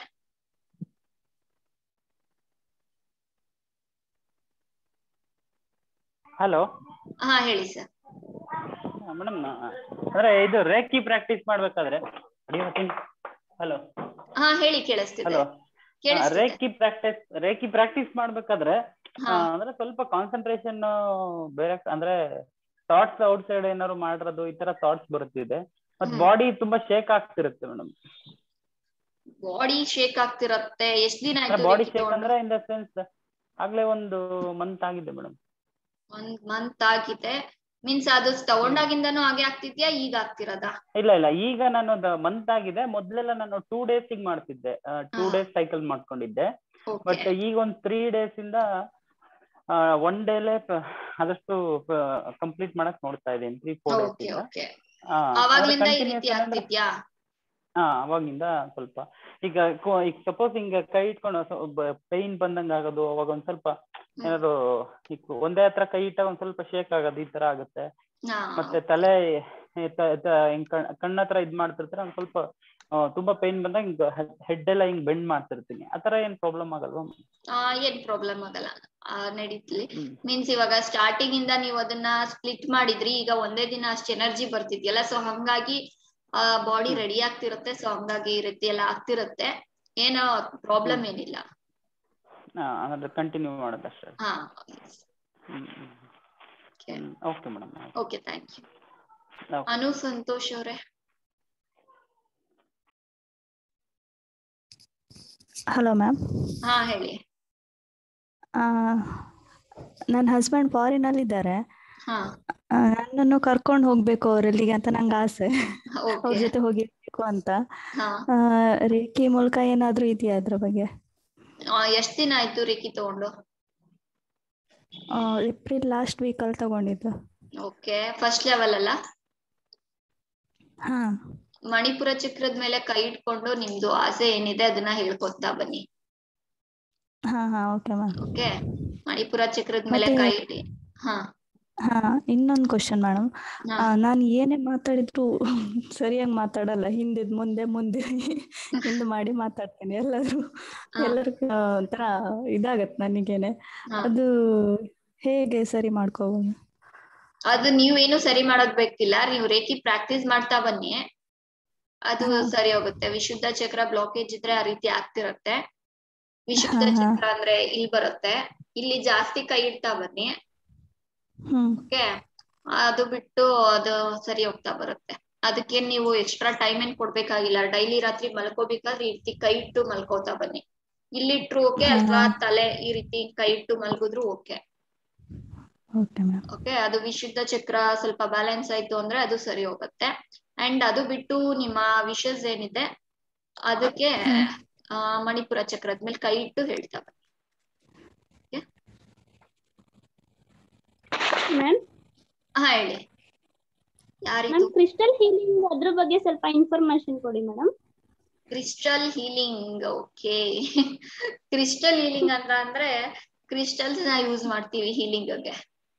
[SPEAKER 6] ಹಲೋ
[SPEAKER 1] ಹಾ ಹೇಳಿ ಸರ್
[SPEAKER 6] ಮೇಡಮ್ ಅಂದ್ರೆ ಇದು ರೇಖಿ ಪ್ರಾಕ್ಟೀಸ್ ಮಾಡ್ಬೇಕಾದ್ರೆ ಹಲೋ
[SPEAKER 1] ಹಾ ಹೇಳಿ ಕೇಳಿಸ್ತಿದೆ
[SPEAKER 6] ಹಲೋ
[SPEAKER 1] ಕೇಳಿಸ್ತಿದೆ
[SPEAKER 6] ರೇಖಿ ಪ್ರಾಕ್ಟೀಸ್ ರೇಖಿ ಪ್ರಾಕ್ಟೀಸ್ ಮಾಡ್ಬೇಕಾದ್ರೆ
[SPEAKER 1] ಹಾ.
[SPEAKER 6] ಆ, ಅಂದ್ರೆ ಸ್ವಲ್ಪ ಕಾನ್ಸಂಟ್ರೇಷನ್ ಬೇರೆ ಅಂದ್ರೆ ಥಾಟ್ಸ್ ಔಟ್ ಸೈಡ್ ಏನಾದ್ರು ಮಾಡಿರೋದು ಈ ತರ ಥಾಟ್ಸ್ ಬರುತ್ತಿದೆ ಮತ್
[SPEAKER 1] ಹ್ಮ್.
[SPEAKER 6] ಬಾಡಿ ತುಂಬಾ ಶೇಕ್ ಆಗ್ತಿರುತ್ತೆ ಮೇಡಮ್
[SPEAKER 1] ಬಾಡಿ ಶೇಕ್ ಆಗ್ತಿರತ್ತೆ ಎಷ್ಟ್ ದಿನ ಆಯ್ತು
[SPEAKER 6] ಬಾಡಿ
[SPEAKER 1] ರೇಖಿ
[SPEAKER 6] ಶೇಕ್
[SPEAKER 1] ತಗೊಂಡು?
[SPEAKER 6] ಅಂದ್ರೆ ಇನ್ ದ ಸೆನ್ಸ್ ಆಗ್ಲೇ ಒಂದು ಮಂತ್ ಆಗಿದೆ ಮೇಡಮ್
[SPEAKER 1] ಒಂದ್ ಮಂತ್ ಆಗಿದೆ ಮೀನ್ಸ್ ಅದು ತಗೊಂಡಾಗಿಂದನೂ ಹಾಗೆ ಆಗ್ತಿದ್ಯಾ ಈಗ ಆಗ್ತಿರೋದಾ
[SPEAKER 6] ಇಲ್ಲ ಇಲ್ಲ ಈಗ ನಾನು ಮಂತ್ ಆಗಿದೆ ಮೊದ್ಲೆಲ್ಲ ನಾನು ಟೂ ಡೇಸ್ ಮಾಡ್ತಿದ್ದೆ ಟೂ
[SPEAKER 1] ಹಾ.
[SPEAKER 6] ಡೇಸ್ ಸೈಕಲ್ ಮಾಡ್ಕೊಂಡಿದ್ದೆ
[SPEAKER 1] ಓಕೆ
[SPEAKER 6] ಬಟ್ ಈಗ ಒಂದ್ ತ್ರೀ ಡೇಸ್ ಇಂದ ಒನ್ ಡೇಲೆ ಆದಷ್ಟು ಕಂಪ್ಲೀಟ್ ಮಾಡಕ್ ನೋಡ್ತಾ ಇದ್ದೀನಿ ತ್ರೀ ಫೋರ್ ಡೇಸ್
[SPEAKER 1] ಓಕೆ
[SPEAKER 6] ಇಂದ
[SPEAKER 1] ಓಕೆ
[SPEAKER 6] ಆ, ಆದ್ರೆ
[SPEAKER 1] ಅವಾಗ್ಲಿಂದ ಈ
[SPEAKER 6] continuous
[SPEAKER 1] ರೀತಿ
[SPEAKER 6] ಅಂದ್ರೆ-
[SPEAKER 1] ಆಗ್ತಿದ್ಯಾ
[SPEAKER 6] ಹಾ ಅವಾಗಿಂದ ಸ್ವಲ್ಪ ಈಗ ಕೊ- ಈಗ ಸಪೋಸ್ ಹಿಂಗ ಕೈ ಇಟ್ಕೊಂಡು ಪೈನ್ ಬಂದಂಗ ಆಗೋದು ಅವಾಗ ಒಂದ್ ಸ್ವಲ್ಪ ಏನಾದ್ರು ಈಗ ಒಂದೇ ಹತ್ರ ಕೈ ಇಟ್ಟಾಗ ಒಂದ್ ಸ್ವಲ್ಪ ಶೇಕ್ ಆಗೋದು ಈ ತರ ಆಗುತ್ತೆ
[SPEAKER 1] ಹಾ
[SPEAKER 6] ಮತ್ತೆ ತಲೆ ಈ ತ- ತ- ಹಿಂಗ್ ಕಣ್ ಕಣ್ಣ ಹತ್ರ ಇದ್ ಮಾಡ್ತಿರ್ತಾರೆ ಒಂದ್ ಸ್ವಲ್ಪ ಆ, ತುಂಬಾ ಪೈನ್ ಬಂದಾಗ ಹಿಂಗ್ ಹೆಡ್ ಎಲ್ಲ ಹಿಂಗ್ ಬೆಂಡ್ ಮಾಡ್ತಿರ್ತೀನಿ ಆತರ ಏನ್ ಪ್ರಾಬ್ಲಮ್ ಆಗಲ್ವಾ
[SPEAKER 1] ಆ, ಏನ್ ಪ್ರಾಬ್ಲಮ್ ಆಗಲ್ಲ ಆ, ನಡೀತ್ಲಿ
[SPEAKER 6] ಹ್ಮ್
[SPEAKER 1] ಮೀನ್ಸ್ ಇವಾಗ ಸ್ಟಾರ್ಟಿಂಗ್ ಇಂದ ನೀವು ಅದನ್ನ ಸ್ಪ್ಲಿಟ್ ಮಾಡಿದ್ರಿ ಈಗ ಒಂದೇ ದಿನ ಅಷ್ಟ್ ಎನರ್ಜಿ ಬರ್ತಿದ್ಯಲ್ಲ ಸೊ ಹಂಗಾಗಿ ಆ ಬಾಡಿ
[SPEAKER 6] ಹ್ಮ್.
[SPEAKER 1] ರೆಡಿ ಆಗ್ತಿರುತ್ತೆ ಸೊ ಹಂಗಾಗಿ ಈ ರೀತಿ ಎಲ್ಲ ಆಗ್ತಿರುತ್ತೆ ಏನೋ ಪ್ರಾಬ್ಲಮ್
[SPEAKER 6] ಹ್ಮ್.
[SPEAKER 1] ಏನಿಲ್ಲ
[SPEAKER 6] ಹಾ ಅಂದ್ರೆ ಕಂಟಿನ್ಯೂ ಮಾಡೋದಷ್ಟೇ
[SPEAKER 1] ಹಾ
[SPEAKER 6] hmm okay madam
[SPEAKER 1] okay thank you Anu Santosh ಅವ್ರೆ
[SPEAKER 7] ಹಲೋ ಮ್ಯಾಮ್
[SPEAKER 1] ಹಾ ಹೇಳಿ
[SPEAKER 7] ನನ್ನ ಹಸ್ಬೆಂಡ್ ಫಾರಿನಲ್ಲಿದ್ದಾರೆ
[SPEAKER 1] ಹಾ
[SPEAKER 7] ನನ್ನನ್ನು ಕರ್ಕೊಂಡು ಹೋಗ್ಬೇಕು ಅವರಲ್ಲಿಗೆ ಅಂತ ನಂಗೆ ಆಸೆ ಅವ್ರ
[SPEAKER 1] ಓಕೆ
[SPEAKER 7] ಜೊತೆ ಹೋಗಿರ್ಬೇಕು ಅಂತ
[SPEAKER 1] ಹಾ
[SPEAKER 7] ಆ, ರೇಖಿ ಮೂಲಕ ಏನಾದ್ರೂ ಇದೆಯಾ ಅದ್ರ ಬಗ್ಗೆ
[SPEAKER 1] ಆ, ಎಷ್ಟ್ ದಿನ ಆಯ್ತು ರೇಖಿ ತಗೊಂಡು
[SPEAKER 7] ಏಪ್ರಿಲ್ ಲಾಸ್ಟ್ ವೀಕಲ್ಲಿ ತಗೊಂಡಿದ್ದು
[SPEAKER 1] ಓಕೆ ಫಸ್ಟ್ ಲೆವೆಲ್ ಅಲ್ಲ
[SPEAKER 7] ಹಾ
[SPEAKER 1] ಮಣಿಪುರ ಚಕ್ರದ ಮೇಲೆ ಕೈ ಇಟ್ಕೊಂಡು ನಿಮ್ದು ಆಸೆ ಏನಿದೆ ಅದನ್ನ ಹೇಳ್ಕೊತಾ ಬನ್ನಿ
[SPEAKER 7] ಹಾ ಹಾ ಓಕೆ ಮ್ಯಾಮ್
[SPEAKER 1] ಓಕೆ ಮಣಿಪುರ ಚಕ್ರದ ಮೇಲೆ
[SPEAKER 7] ಮತ್ತೆ-
[SPEAKER 1] ಕೈ ಇಡಿ ಹಾ
[SPEAKER 7] ಹಾ ಇನ್ನೊಂದು ಕ್ವಶನ್ ಮೇಡಮ್
[SPEAKER 1] ಹಾ
[SPEAKER 7] ನಾನು ಏನೇ ಮಾತಾಡಿದ್ರು ಸರಿಯಾಗಿ ಮಾತಾಡಲ್ಲ ಹಿಂದಿದ್ ಮುಂದೆ ಮುಂದೆ ಹಿಂದೆ ಮಾಡಿ ಮಾತಾಡ್ತೀನಿ ಎಲ್ಲರೂ
[SPEAKER 1] ಹಾ.
[SPEAKER 7] ಎಲ್ಲರೂ ಆ, ಒಂಥರ ಇದಾಗತ್ತೆ ನನಗೇನೆ
[SPEAKER 1] ಹಾ.
[SPEAKER 7] ಅದು ಹೇಗೆ ಸರಿ ಮಾಡ್ಕೋಬಹುದು
[SPEAKER 1] ಅದು ನೀವೇನು ಸರಿ ಮಾಡೋದ್ ಬೇಕಿಲ್ಲ ನೀವು ರೇಖಿ ಪ್ರಾಕ್ಟೀಸ್ ಮಾಡ್ತಾ ಬನ್ನಿ ಅದು
[SPEAKER 7] ಹಾ.
[SPEAKER 1] ಸರಿ ಹೋಗುತ್ತೆ ವಿಶುದ್ಧ ಚಕ್ರ ಬ್ಲಾಕೇಜ್ ಇದ್ರೆ ಆ ರೀತಿ ಆಗ್ತಿರತ್ತೆ ವಿಶುದ್ಧ
[SPEAKER 7] ಹಾ, ಹಾ.
[SPEAKER 1] ಚಕ್ರ ಅಂದ್ರೆ ಇಲ್ಲಿ ಬರುತ್ತೆ ಇಲ್ಲಿ ಜಾಸ್ತಿ ಕೈ ಇಡ್ತಾ ಬನ್ನಿ
[SPEAKER 7] ಹ್ಮ್
[SPEAKER 1] ಓಕೆ ಅದು ಬಿಟ್ಟು ಅದು ಸರಿ ಹೋಗ್ತಾ ಬರುತ್ತೆ ಅದಕ್ಕೆ ನೀವು ಎಕ್ಸ್ಟ್ರಾ ಟೈಮ್ ಏನ್ ಕೊಡ್ಬೇಕಾಗಿಲ್ಲ ಡೈಲಿ ರಾತ್ರಿ ಮಲ್ಕೋಬೇಕಾದ್ರೆ ಈ ರೀತಿ ಕೈ ಇಟ್ಟು ಮಲ್ಕೋತಾ ಬನ್ನಿ ಇಲ್ಲಿಟ್ರು ಓಕೆ
[SPEAKER 7] ಹಾ,
[SPEAKER 1] ಅಥವಾ
[SPEAKER 7] ಹಾ.
[SPEAKER 1] ತಲೆ ಈ ರೀತಿ ಕೈ ಇಟ್ಟು ಮಲ್ಗಿದ್ರು ಓಕೆ
[SPEAKER 7] ಓಕೆ ಮ್ಯಾಮ್
[SPEAKER 1] ಓಕೆ ಅದು ವಿಶುದ್ಧ ಚಕ್ರ ಸ್ವಲ್ಪ ಬ್ಯಾಲೆನ್ಸ್ ಆಯ್ತು ಅಂದ್ರೆ ಅದು ಸರಿ ಹೋಗುತ್ತೆ ಅಂಡ್ ಅದು ಬಿಟ್ಟು ನಿಮ್ಮ ವಿಷಸ್ ಏನಿದೆ ಅದಕ್ಕೆ ಆ, ಮಣಿಪುರ ಚಕ್ರದ ಮೇಲೆ ಕೈ ಇಟ್ಟು ಹೇಳ್ತಾ ಬನ್ನಿ
[SPEAKER 8] ಮ್ಯಾಮ್
[SPEAKER 1] ಹಾ ಹೇಳಿ ಯಾರಿದು
[SPEAKER 8] ಮ್ಯಾಮ್ ಕ್ರಿಸ್ಟಲ್ ಹೀಲಿಂಗ್ ಅದ್ರ ಬಗ್ಗೆ ಸ್ವಲ್ಪ ಇನ್ಫಾರ್ಮೇಶನ್ ಕೊಡಿ madam
[SPEAKER 1] crystal healing okay crystal healing ಅಂತ ಅಂದ್ರೆ ಕ್ರಿಸ್ಟಲ್ಸ್ ನ ಯೂಸ್ ಮಾಡ್ತೀವಿ ಹೀಲಿಂಗ್ ಗೆ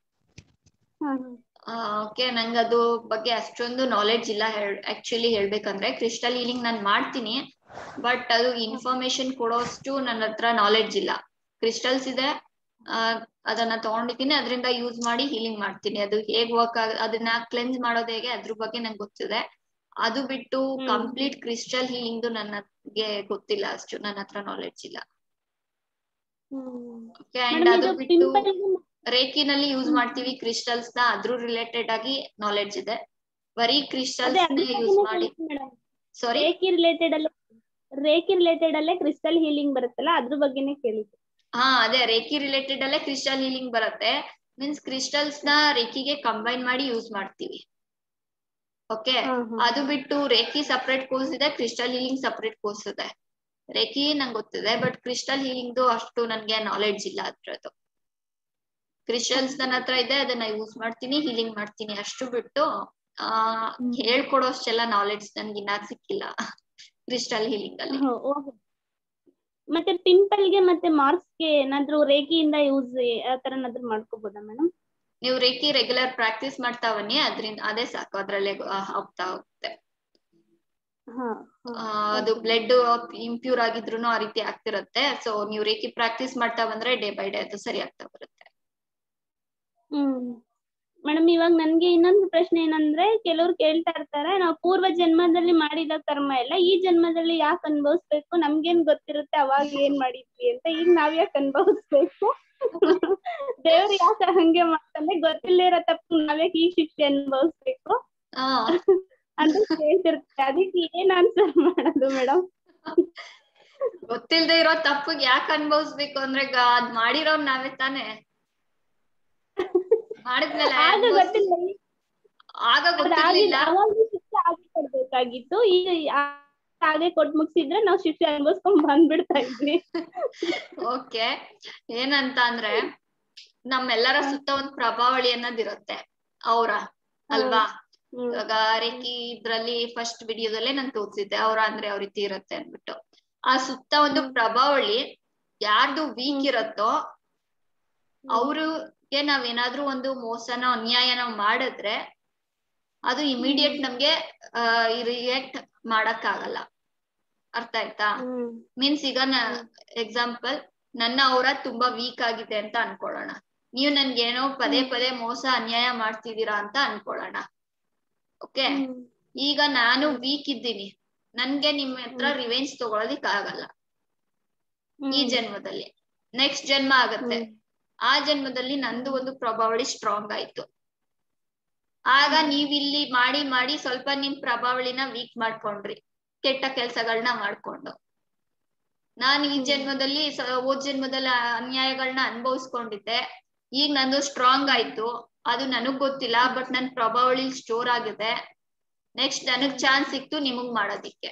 [SPEAKER 1] ಓಕೆ ನಂಗೆ ಅದು ಬಗ್ಗೆ ಅಷ್ಟೊಂದು ನಾಲೆಡ್ಜ್ ಇಲ್ಲ ಆಕ್ಚುಲಿ ಹೇಳ್ಬೇಕಂದ್ರೆ ಕ್ರಿಸ್ಟಲ್ ಹೀಲಿಂಗ್ ನಾನು ಮಾಡ್ತೀನಿ ಬಟ್ ಅದು ಇನ್ಫಾರ್ಮೇಶನ್ ಕೊಡೋಷ್ಟು ನನ್ನ ಹತ್ರ ನಾಲೆಡ್ಜ್ ಇಲ್ಲ ಕ್ರಿಸ್ಟಲ್ಸ್ ಇದೆ ಆ, ಅದನ್ನ ತಗೊಂಡಿದ್ದೀನಿ ಅದರಿಂದ ಯೂಸ್ ಮಾಡಿ ಹೀಲಿಂಗ್ ಮಾಡ್ತೀನಿ ಅದು ಹೇಗ್ ವರ್ಕ್ ಆಗ ಅದನ್ನ ಕ್ಲೆನ್ಸ್ ಮಾಡೋದು ಹೇಗೆ ಅದ್ರ ಬಗ್ಗೆ ನಂಗೆ ಗೊತ್ತಿದೆ ಅದು ಬಿಟ್ಟು
[SPEAKER 8] ಹ್ಮ್.
[SPEAKER 1] ಕಂಪ್ಲೀಟ್ ಕ್ರಿಸ್ಟಲ್ ಹೀಲಿಂಗ್ ನನಗೆ ಗೊತ್ತಿಲ್ಲ ಅಷ್ಟು ನನ್ನ ಹತ್ರ ನಾಲೆಡ್ಜ್ ಇಲ್ಲ ಓಕೆ ಅಂಡ್
[SPEAKER 8] ಮೇಡಮ್
[SPEAKER 1] ಅದು
[SPEAKER 8] ಇದು
[SPEAKER 1] ಬಿಟ್ಟು
[SPEAKER 8] ಪಿಂಪಲ್
[SPEAKER 1] ರೇಖಿನಲ್ಲಿ ಯೂಸ್
[SPEAKER 8] ಹ್ಮ್.
[SPEAKER 1] ಮಾಡ್ತೀವಿ ಕ್ರಿಸ್ಟಲ್ಸ್ ನ ಅದ್ರ ರಿಲೇಟೆಡ್ ಆಗಿ ನಾಲೆಡ್ಜ್ ಇದೆ ಬರೀ
[SPEAKER 8] ಅದೇ
[SPEAKER 1] ಕ್ರಿಸ್ಟಲ್ಸ್
[SPEAKER 8] ಅದ್ರ
[SPEAKER 1] ಯೂಸ್ ಮಾಡಿ
[SPEAKER 8] ಮೇಡಮ್
[SPEAKER 1] ಸಾರಿ
[SPEAKER 8] ರೇಖಿ ರಿಲೇಟೆಡ್ ಅಲ್ಲೇ ರೇಖಿ ರಿಲೇಟೆಡ್ ಅಲ್ಲೇ ಕ್ರಿಸ್ಟಲ್ ಹೀಲಿಂಗ್ ಬರುತ್ತಲ್ಲ ಅದ್ರ ಬಗ್ಗೆನೇ ಕೇಳಿದ್ದು
[SPEAKER 1] ಹಾ ಅದೇ ರೇಖಿ ರಿಲೇಟೆಡ್ ಅಲ್ಲೇ ಕ್ರಿಸ್ಟಲ್ ಹೀಲಿಂಗ್ ಬರುತ್ತೆ ಮೀನ್ಸ್ ಕ್ರಿಸ್ಟಲ್ಸ್ ನ ರೇಖಿಗೆ ಕಂಬೈನ್ ಮಾಡಿ ಯೂಸ್ ಮಾಡ್ತೀವಿ ಓಕೆ
[SPEAKER 8] ಹಾ, ಹಾ.
[SPEAKER 1] ಅದು ಬಿಟ್ಟು ರೇಖಿ ಸಪರೇಟ್ ಕೋರ್ಸ್ ಇದೆ ಕ್ರಿಸ್ಟಲ್ ಹೀಲಿಂಗ್ ಸಪರೇಟ್ ಕೋರ್ಸ್ ಇದೆ ರೇಖಿ ನಂಗೆ ಗೊತ್ತಿದೆ ಬಟ್ ಕ್ರಿಸ್ಟಲ್ ಹೀಲಿಂಗ್ ಅಷ್ಟು ನನ್ಗೆ ನಾಲೆಡ್ಜ್ ಇಲ್ಲ ಅದ್ರದ್ದು ಕ್ರಿಸ್ಟಲ್ಸ್ ನನ್ನ ಹತ್ರ ಇದೆ ಅದನ್ನ ಯೂಸ್ ಮಾಡ್ತೀನಿ ಹೀಲಿಂಗ್ ಮಾಡ್ತೀನಿ ಅಷ್ಟು ಬಿಟ್ಟು ಆ ಹೇಳ್ಕೊಡೋಷ್ಟೆಲ್ಲ ನಾಲೆಡ್ಜ್ ನನ್ಗೆ ಇನ್ನ ಸಿಕ್ಕಿಲ್ಲ ಕ್ರಿಸ್ಟಲ್ ಹೀಲಿಂಗ್ ಅಲ್ಲಿ
[SPEAKER 8] ಹೋ, ಓಕೆ. ಮತ್ತೆ ಪಿಂಪಲ್ ಗೆ ಮತ್ತೆ ಮಾರ್ಕ್ಸ್ ಗೆ ಏನಾದ್ರು ರೇಖಿಯಿಂದ ಯೂಸ್ ಆತರ ಏನಾದ್ರು ಮಾಡ್ಕೋಬಹುದಾ ಮೇಡಮ್
[SPEAKER 1] ನೀವು ರೇಖಿ ರೆಗ್ಯುಲರ್ ಪ್ರಾಕ್ಟೀಸ್ ಮಾಡ್ತಾ ಬನ್ನಿ ಅದ್ರಿಂದ ಅದೇ ಸಾಕು ಅದ್ರಲ್ಲೇ ಆ, ಹೋಗ್ತಾ ಹೋಗುತ್ತೆ
[SPEAKER 8] ಹಾ
[SPEAKER 1] ಆ, ಅದು ಬ್ಲಡ್ ಇಂಪ್ಯೂರ್ ಆಗಿದ್ರು ಆ ರೀತಿ ಆಗ್ತಿರುತ್ತೆ ಸೊ ನೀವು ರೇಖಿ ಪ್ರಾಕ್ಟೀಸ್ ಮಾಡ್ತಾ ಬಂದ್ರೆ ಡೇ ಬೈ ಡೇ ಅದು ಸರಿ ಆಗ್ತಾ ಬರುತ್ತೆ
[SPEAKER 8] ಹ್ಮ್ ಮೇಡಮ್ ಇವಾಗ ನನ್ಗೆ ಇನ್ನೊಂದು ಪ್ರಶ್ನೆ ಏನಂದ್ರೆ ಕೆಲವ್ರು ಕೇಳ್ತಾ ಇರ್ತಾರೆ ನಾವು ಪೂರ್ವ ಜನ್ಮದಲ್ಲಿ ಮಾಡಿದ ಕರ್ಮ ಎಲ್ಲ ಈ ಜನ್ಮದಲ್ಲಿ ಯಾಕೆ ಅನ್ಭವಿಸ್ಬೇಕು ನಮ್ಗೇನ್ ಗೊತ್ತಿರುತ್ತೆ ಅವಾಗ ಏನ್ ಮಾಡಿದ್ವಿ ಅಂತ ಈಗ ನಾವ್ ಯಾಕೆ ಅನ್ಭವಿಸ್ಬೇಕು ದೇವ್ರು ಯಾಕೆ ಹಂಗೆ ಮಾಡ್ತಾನೆ ಗೊತ್ತಿಲ್ಲದೆ ಇರೋ ತಪ್ಪು ನಾವ್ಯಾಕೆ ಈ ಶಿಕ್ಷೆ ಅನ್ಭವಿಸ್ಬೇಕು
[SPEAKER 1] ಆ
[SPEAKER 8] ಅಂತ ಕೇಳ್ತಿರ್ತಾರೆ ಅದಕ್ಕೆ ಏನ್ ಆನ್ಸರ್ ಮಾಡೋದು ಮೇಡಮ್
[SPEAKER 1] ಗೊತ್ತಿಲ್ದೆ ಇರೋ ತಪ್ಪಿಗೆ ಯಾಕೆ ಅನ್ಭವಿಸ್ಬೇಕು ಅಂದ್ರೆ ಗ- ಅದ್ ಮಾಡಿರೋರ್ ನಾವೇ ತಾನೇ ಮಾಡಿದ್ಮೇಲೆ
[SPEAKER 8] ಆಗ
[SPEAKER 1] ಅನ್ಭವ್ಸ್-
[SPEAKER 8] ಗೊತ್ತಿಲ್ಲ
[SPEAKER 1] ಆಗ
[SPEAKER 8] ಅದಾಗಿಲ್ಲ
[SPEAKER 1] ಗೊತ್ತಿರ್ಲಿಲ್ಲ
[SPEAKER 8] ಅವಾಗ ಶಿಕ್ಷೆ ಆಗಿ ಕೊಡ್ಬೇಕಾಗಿತ್ತು ಈಗ ಆ- ಹಾಗೆ ಕೊಟ್ ಮುಗಿಸಿದ್ರೆ ನಾವು ಶಿಕ್ಷೆ ಅನ್ಭವಿಸ್ಕೊಂಡ್ ಬಂದ್ಬಿಡ್ತಾ ಇದ್ವಿ
[SPEAKER 1] ಓಕೆ ಏನಂತ ಅಂದ್ರೆ ನಮ್ಮೆಲ್ಲರ ಸುತ್ತ ಒಂದ್ ಪ್ರಭಾವಳಿ ಅನ್ನೋದಿರುತ್ತೆ ಅವ್ರ ಅಲ್ವಾ
[SPEAKER 8] ಹ್ಮ್.
[SPEAKER 1] ಇವಾಗ ರೇಖಿ ಇದ್ರಲ್ಲಿ ಫಸ್ಟ್ ವಿಡಿಯೋದಲ್ಲೇ ನಾನು ತೋರಿಸಿದ್ದೆ ಅವ್ರ ಅಂದ್ರೆ ಯಾವ ರೀತಿ ಇರುತ್ತೆ ಅನ್ಬಿಟ್ಟು ಆ ಸುತ್ತ ಒಂದು ಪ್ರಭಾವಳಿ ಯಾರ್ದು ವೀಕ್ ಇರತ್ತೋ ಅವ್ರಿಗೆ ನಾವೇನಾದ್ರೂ ಒಂದು ಮೋಸನ ಅನ್ಯಾಯನ ಮಾಡಿದ್ರೆ ಅದು ಇಮಿಡಿಯೇಟ್ ನಮ್ಗೆ ರಿಯಾಕ್ಟ್ ಮಾಡಕ್ ಆಗಲ್ಲ ಅರ್ಥ ಆಯ್ತಾ ಮೀನ್ಸ್ ಈಗ ಎಕ್ಸಾಂಪಲ್ ನನ್ನ ಅವರ ತುಂಬಾ ವೀಕ್ ಆಗಿದೆ ಅಂತ ಅನ್ಕೊಳ್ಳೋಣ ನೀವು ನನ್ಗೆ ಏನೋ ಪದೇ ಪದೇ ಮೋಸ ಅನ್ಯಾಯ ಮಾಡ್ತಿದ್ದೀರಾ ಅಂತ ಅನ್ಕೊಳ್ಳೋಣ ಓಕೆ ಈಗ ನಾನು ವೀಕ್ ಇದ್ದೀನಿ ನನ್ಗೆ ನಿಮ್ ಹತ್ರ ರಿವೆಂಜ್ ತಗೊಳೋದಿಕ್ ಆಗಲ್ಲ ಈ ಜನ್ಮದಲ್ಲಿ ನೆಕ್ಸ್ಟ್ ಜನ್ಮ ಆಗತ್ತೆ ಆ ಜನ್ಮದಲ್ಲಿ ನಂದು ಒಂದು ಪ್ರಭಾವಳಿ ಸ್ಟ್ರಾಂಗ್ ಆಯ್ತು ಆಗ ನೀವ್ ಇಲ್ಲಿ ಮಾಡಿ ಮಾಡಿ ಸ್ವಲ್ಪ ನಿಮ್ ಪ್ರಭಾವಳಿನ ವೀಕ್ ಮಾಡ್ಕೊಂಡ್ರಿ ಕೆಟ್ಟ ಕೆಲ್ಸಗಳನ್ನ ಮಾಡ್ಕೊಂಡು ನಾನ್ ಈ ಜನ್ಮದಲ್ಲಿ ಸ- ಹೋದ್ ಜನ್ಮದಲ್ಲಿ ಆ ಅನ್ಯಾಯಗಳನ್ನ ಅನುಭವಿಸ್ಕೊಂಡಿದ್ದೆ ಈಗ ನಂದು ಸ್ಟ್ರಾಂಗ್ ಆಯ್ತು ಅದು ನನಗ್ ಗೊತ್ತಿಲ್ಲ ಬಟ್ ನನ್ ಪ್ರಭಾವಳಿ ಸ್ಟೋರ್ ಆಗಿದೆ ನೆಕ್ಸ್ಟ್ ನನಗ್ ಚಾನ್ಸ್ ಸಿಕ್ತು ನಿಮಗ್ ಮಾಡೋದಿಕ್ಕೆ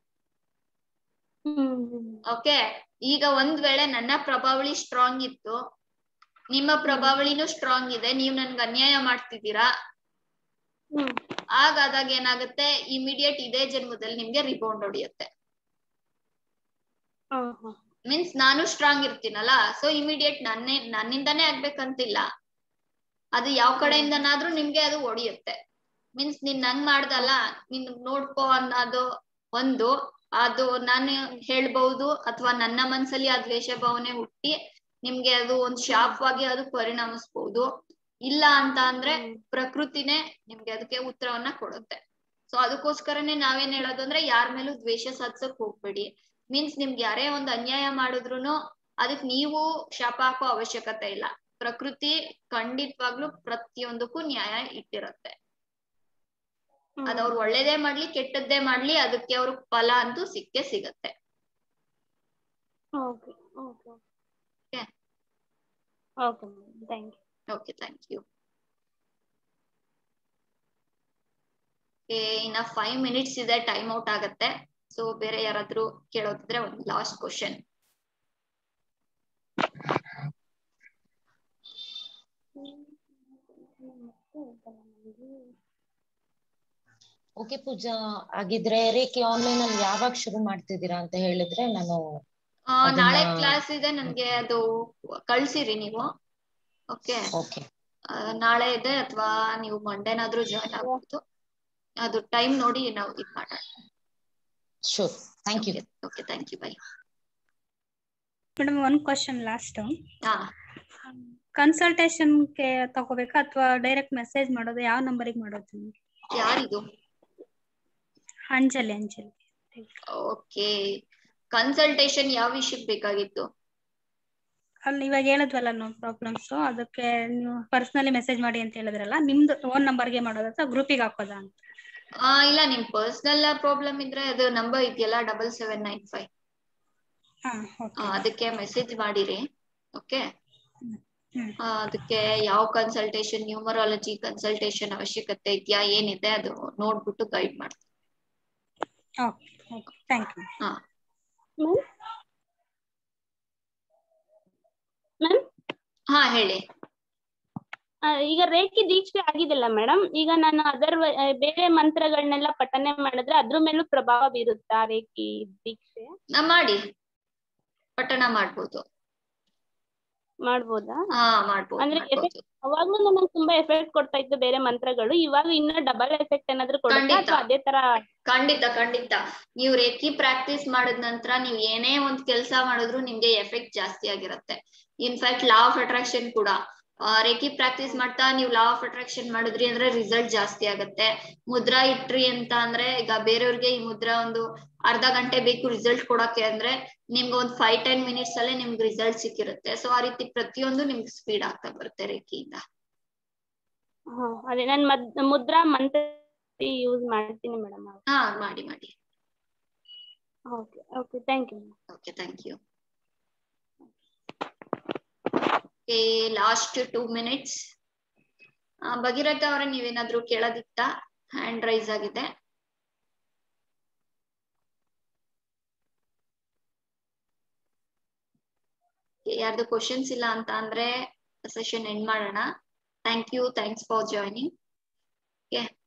[SPEAKER 1] ಓಕೆ ಈಗ ಒಂದ್ ವೇಳೆ ನನ್ನ ಪ್ರಭಾವಳಿ ಸ್ಟ್ರಾಂಗ್ ಇತ್ತು ನಿಮ್ಮ ಪ್ರಭಾವಳಿನೂ ಸ್ಟ್ರಾಂಗ್ ಇದೆ ನೀವ್ ನನ್ಗೆ ಅನ್ಯಾಯ ಮಾಡ್ತಿದ್ದೀರಾ ಆಗಾದಾಗ ಏನಾಗುತ್ತೆ ಇಮಿಡಿಯೇಟ್ ಇದೇ ಜನ್ಮದಲ್ಲಿ ನಿಮ್ಗೆ ರಿಬೌಂಡ್ ಹೊಡಿಯುತ್ತೆ ಮೀನ್ಸ್ ನಾನು ಸ್ಟ್ರಾಂಗ್ ಇರ್ತೀನಲ್ಲ ಸೊ ಇಮಿಡಿಯೇಟ್ ನನ್ನೇ ನನ್ನಿಂದಾನೇ ಆಗ್ಬೇಕಂತಿಲ್ಲ ಅದು ಯಾವ ಕಡೆಯಿಂದನಾದ್ರೂ ನಿಮ್ಗೆ ಅದು ಹೊಡಿಯುತ್ತೆ ಮೀನ್ಸ್ ನೀನ್ ನಂಗ್ ಮಾಡ್ದಲ್ಲ ನೀನ್ ನೋಡ್ಕೋ ಅನ್ನೋದು ಒಂದು ಅದು ನಾನು ಹೇಳ್ಬಹುದು ಅಥವಾ ನನ್ನ ಮನ್ಸಲ್ಲಿ ಆ ದ್ವೇಷ ಭಾವನೆ ಹುಟ್ಟಿ ನಿಮ್ಗೆ ಅದು ಒಂದ್ ಶಾಪವಾಗಿ ಅದು ಪರಿಣಮಿಸ್ಬಹುದು ಇಲ್ಲ ಅಂತ ಅಂದ್ರೆ ಪ್ರಕೃತಿನೇ ನಿಮ್ಗೆ ಅದಕ್ಕೆ ಉತ್ತರವನ್ನ ಕೊಡುತ್ತೆ ಸೊ ಅದಕ್ಕೋಸ್ಕರನೇ ನಾವೇನ್ ಹೇಳೋದು ಅಂದ್ರೆ ಯಾರ ಮೇಲೂ ದ್ವೇಷ ಸಾಧಿಸಕ್ ಹೋಗ್ಬೇಡಿ ಮೀನ್ಸ್ ನಿಮ್ಗೆ ಯಾರೇ ಒಂದ್ ಅನ್ಯಾಯ ಮಾಡಿದ್ರುನು ಅದಕ್ ನೀವು ಶಾಪ ಹಾಕೋ ಅವಶ್ಯಕತೆ ಇಲ್ಲ ಪ್ರಕೃತಿ ಖಂಡಿತವಾಗ್ಲೂ ಪ್ರತಿಯೊಂದಕ್ಕೂ ನ್ಯಾಯ ಇಟ್ಟಿರತ್ತೆ ಅದ್ ಅವ್ರು ಒಳ್ಳೇದೇ ಮಾಡ್ಲಿ ಕೆಟ್ಟದ್ದೇ ಮಾಡ್ಲಿ ಅದಕ್ಕೆ ಅವ್ರ ಫಲ ಅಂತೂ ಸಿಕ್ಕೇ ಸಿಗತ್ತೆ
[SPEAKER 8] okay okay
[SPEAKER 1] Okay.
[SPEAKER 8] Okay thank you
[SPEAKER 1] okay thank you ಇನ್ನ ಫೈವ್ ಮಿನಿಟ್ಸ್ ಇದೆ ಟೈಮ್ ಔಟ್ ಆಗತ್ತೆ ಸೊ ಬೇರೆ ಯಾರಾದ್ರೂ ಕೇಳೋದಿದ್ರೆ ಒಂದು ಲಾಸ್ಟ್ ಕ್ವಶನ್
[SPEAKER 9] ಓಕೆ ಪೂಜಾ ಹಾಗಿದ್ರೆ ರೇಖೆ ಆನ್ಲೈನ್ ಅಲ್ಲಿ ಯಾವಾಗ ಶುರು ಮಾಡ್ತಿದ್ದೀರಾ ಅಂತ ಹೇಳಿದ್ರೆ ನಾನು ಅದನ್ನ-
[SPEAKER 1] ನಾಳೆ ಕ್ಲಾಸ್ ಇದೆ ನನ್ಗೆ ಅದು ಕಳ್ಸಿರಿ ನೀವು ಓಕೆ
[SPEAKER 9] ಓಕೆ
[SPEAKER 1] ನಾಳೆ ಇದೆ ಅಥವಾ ನೀವು ಮಂಡೇನಾದ್ರೂ ಜಾಯ್ನ್ ಆಗ್ಬೋದು ಅದು ಟೈಮ್ ನೋಡಿ ನಾವು ಇದ್ ಮಾಡೋಣ
[SPEAKER 9] sure thank you
[SPEAKER 1] okay thank you bye
[SPEAKER 4] madam ಒಂದ್ ಕ್ವಶನ್ ಲಾಸ್ಟ್
[SPEAKER 1] ಹಾ
[SPEAKER 4] ಕನ್ಸಲ್ಟೇಷನ್ಗೆ ತಗೋಬೇಕಾ ಅಥವಾ ಡೈರೆಕ್ಟ್ ಮೆಸೇಜ್ ಮಾಡೋದು ಯಾವ ನಂಬರಿಗೆ ಮಾಡೋದು ನಿಮ್ಗೆ
[SPEAKER 1] ಯಾರಿದು
[SPEAKER 4] ಅಂಜಲಿ ಅಂಜಲಿ
[SPEAKER 1] ಓಕೆ ಕನ್ಸಲ್ಟೇಷನ್ ಯಾವ ವಿಷಯಕ್ಕೆ ಬೇಕಾಗಿತ್ತು
[SPEAKER 4] ಅಲ್ಲಿ ಇವಾಗ ಹೇಳಿದ್ವಲ್ಲ ನಾವು ಪ್ರಾಬ್ಲಮ್ಸ್ ಅದಕ್ಕೆ ನೀವು ಪರ್ಸನಲಿ ಮೆಸೇಜ್ ಮಾಡಿ ಅಂತ ಹೇಳಿದ್ರಲ್ಲ ನಿಮ್ದು ಓನ್ ನಂಬರ್ಗೆ ಮಾಡೋದ ಅಥವಾ ಗ್ರೂಪಿಗೆ ಹಾಕೋದಾ ಅಂತ
[SPEAKER 1] ಆ ಇಲ್ಲ ನಿಮ್ ಪರ್ಸನಲ್ ಪ್ರಾಬ್ಲಮ್ ಇದ್ರೆ ಅದು ನಂಬರ್ ಇದೆಯಲ್ಲ ಡಬಲ್ ಸೆವೆನ್ ನೈನ್ ಫೈವ್
[SPEAKER 4] ಹಾ ಓಕೆ
[SPEAKER 1] ಅದಕ್ಕೆ ಮೆಸೇಜ್ ಮಾಡಿರಿ ಓಕೆ
[SPEAKER 4] ಹ್ಮ್
[SPEAKER 1] ಅದಕ್ಕೆ ಯಾವ ಕನ್ಸಲ್ಟೇಷನ್ ನ್ಯೂಮರಾಲಜಿ ಕನ್ಸಲ್ಟೇಷನ್ ಅವಶ್ಯಕತೆ ಇದೆಯಾ ಏನಿದೆ ಅದು ನೋಡ್ಬಿಟ್ಟು ಗೈಡ್ ಮಾಡ್ತೀನಿ
[SPEAKER 4] ಓಕೆ ಓಕೆ ಥ್ಯಾಂಕ್ ಯು
[SPEAKER 1] ಹಾ
[SPEAKER 8] ಮ್ಯಾಮ್
[SPEAKER 1] ಹಾ ಹೇಳಿ
[SPEAKER 8] ಈಗ ರೇಖಿ ದೀಕ್ಷೆ ಆಗಿದೆಲ್ಲ ಮೇಡಮ್ ಈಗ ನಾನು ಅದರ್ ಬೇರೆ ಮಂತ್ರಗಳನ್ನೆಲ್ಲ ಪಠನೆ ಮಾಡಿದ್ರೆ ಅದ್ರ ಮೇಲೂ ಪ್ರಭಾವ ಬೀರುತ್ತಾ ರೇಖಿ ದೀಕ್ಷೆ
[SPEAKER 1] ನಾ ಮಾಡಿ ಪಠಣ ಮಾಡ್ಬೋದು
[SPEAKER 8] ಮಾಡ್ಬೋದಾ
[SPEAKER 1] ಹಾ ಮಾಡ್ಬೋದು
[SPEAKER 8] ಅಂದ್ರೆ
[SPEAKER 1] ಮಾಡ್ಬೋದು
[SPEAKER 8] effect- ಅವಾಗ್ಲೂ ನನಗೆ ತುಂಬಾ ಎಫೆಕ್ಟ್ ಕೊಡ್ತಾ ಇತ್ತು ಬೇರೆ ಮಂತ್ರಗಳು ಇವಾಗ ಇನ್ನ ಡಬಲ್ ಎಫೆಕ್ಟ್ ಏನಾದ್ರು ಕೊಡುತ್ತಾ
[SPEAKER 1] ಖಂಡಿತ.
[SPEAKER 8] ಅಥವಾ ಅದೇ ತರ
[SPEAKER 1] ಖಂಡಿತ ಖಂಡಿತ ನೀವು ರೇಖಿ ಪ್ರಾಕ್ಟೀಸ್ ಮಾಡಿದ ನಂತರ ನೀವ್ ಏನೇ ಒಂದ್ ಕೆಲ್ಸ ಮಾಡಿದ್ರು ನಿಮ್ಗೆ ಎಫೆಕ್ಟ್ ಜಾಸ್ತಿ ಆಗಿರುತ್ತೆ ಇನ್ಫ್ಯಾಕ್ಟ್ ಲಾ ಆಫ್ ಅಟ್ರಾಕ್ಷನ್ ಕೂಡ ಆ, ರೇಖಿ ಪ್ರಾಕ್ಟೀಸ್ ಮಾಡ್ತಾ ನೀವು ಲಾ ಆಫ್ ಅಟ್ರಾಕ್ಷನ್ ಮಾಡಿದ್ರಿ ಅಂದ್ರೆ ರಿಸಲ್ಟ್ ಜಾಸ್ತಿ ಆಗತ್ತೆ ಮುದ್ರಾ ಇಟ್ರಿ ಅಂತ ಅಂದ್ರೆ ಈಗ ಬೇರೆಯವ್ರಿಗೆ ಈ ಮುದ್ರಾ ಒಂದು ಅರ್ಧ ಗಂಟೆ ಬೇಕು ರಿಸಲ್ಟ್ ಕೊಡಕ್ಕೆ ಅಂದ್ರೆ ನಿಮ್ಗೆ ಒಂದ್ ಫೈವ್ ಟೆನ್ ಮಿನಿಟ್ಸ್ ಅಲ್ಲೇ ನಿಮ್ಗೆ ರಿಸಲ್ಟ್ ಸಿಕ್ಕಿರುತ್ತೆ ಸೊ ಆ ರೀತಿ ಪ್ರತಿಯೊಂದು ನಿಮ್ಗೆ ಸ್ಪೀಡ್ ಆಗ್ತಾ ಬರುತ್ತೆ ರೇಖಿಯಿಂದ
[SPEAKER 8] ಹ, ಅದೇ ನಾನು ಮದ್ ಮುದ್ರಾ ಮಂತ್ರ ಯೂಸ್ ಮಾಡ್ತೀನಿ ಮೇಡಮ್
[SPEAKER 1] ಹಾ ಮಾಡಿ ಮಾಡಿ
[SPEAKER 8] okay okay thank you
[SPEAKER 1] okay thank you okay last two minutes Bhagiratha ಅವರೇ ನೀವೇನಾದ್ರೂ ಕೇಳೋದಿತ್ತಾ ಹ್ಯಾಂಡ್ ರೈಸ್ ಆಗಿದೆ ಯಾರ್ದು ಕ್ವಶನ್ಸ್ ಇಲ್ಲ ಅಂತ ಅಂದ್ರೆ ಸೆಷನ್ ಎಂಡ್ ಮಾಡೋಣ thank you thanks for joining okay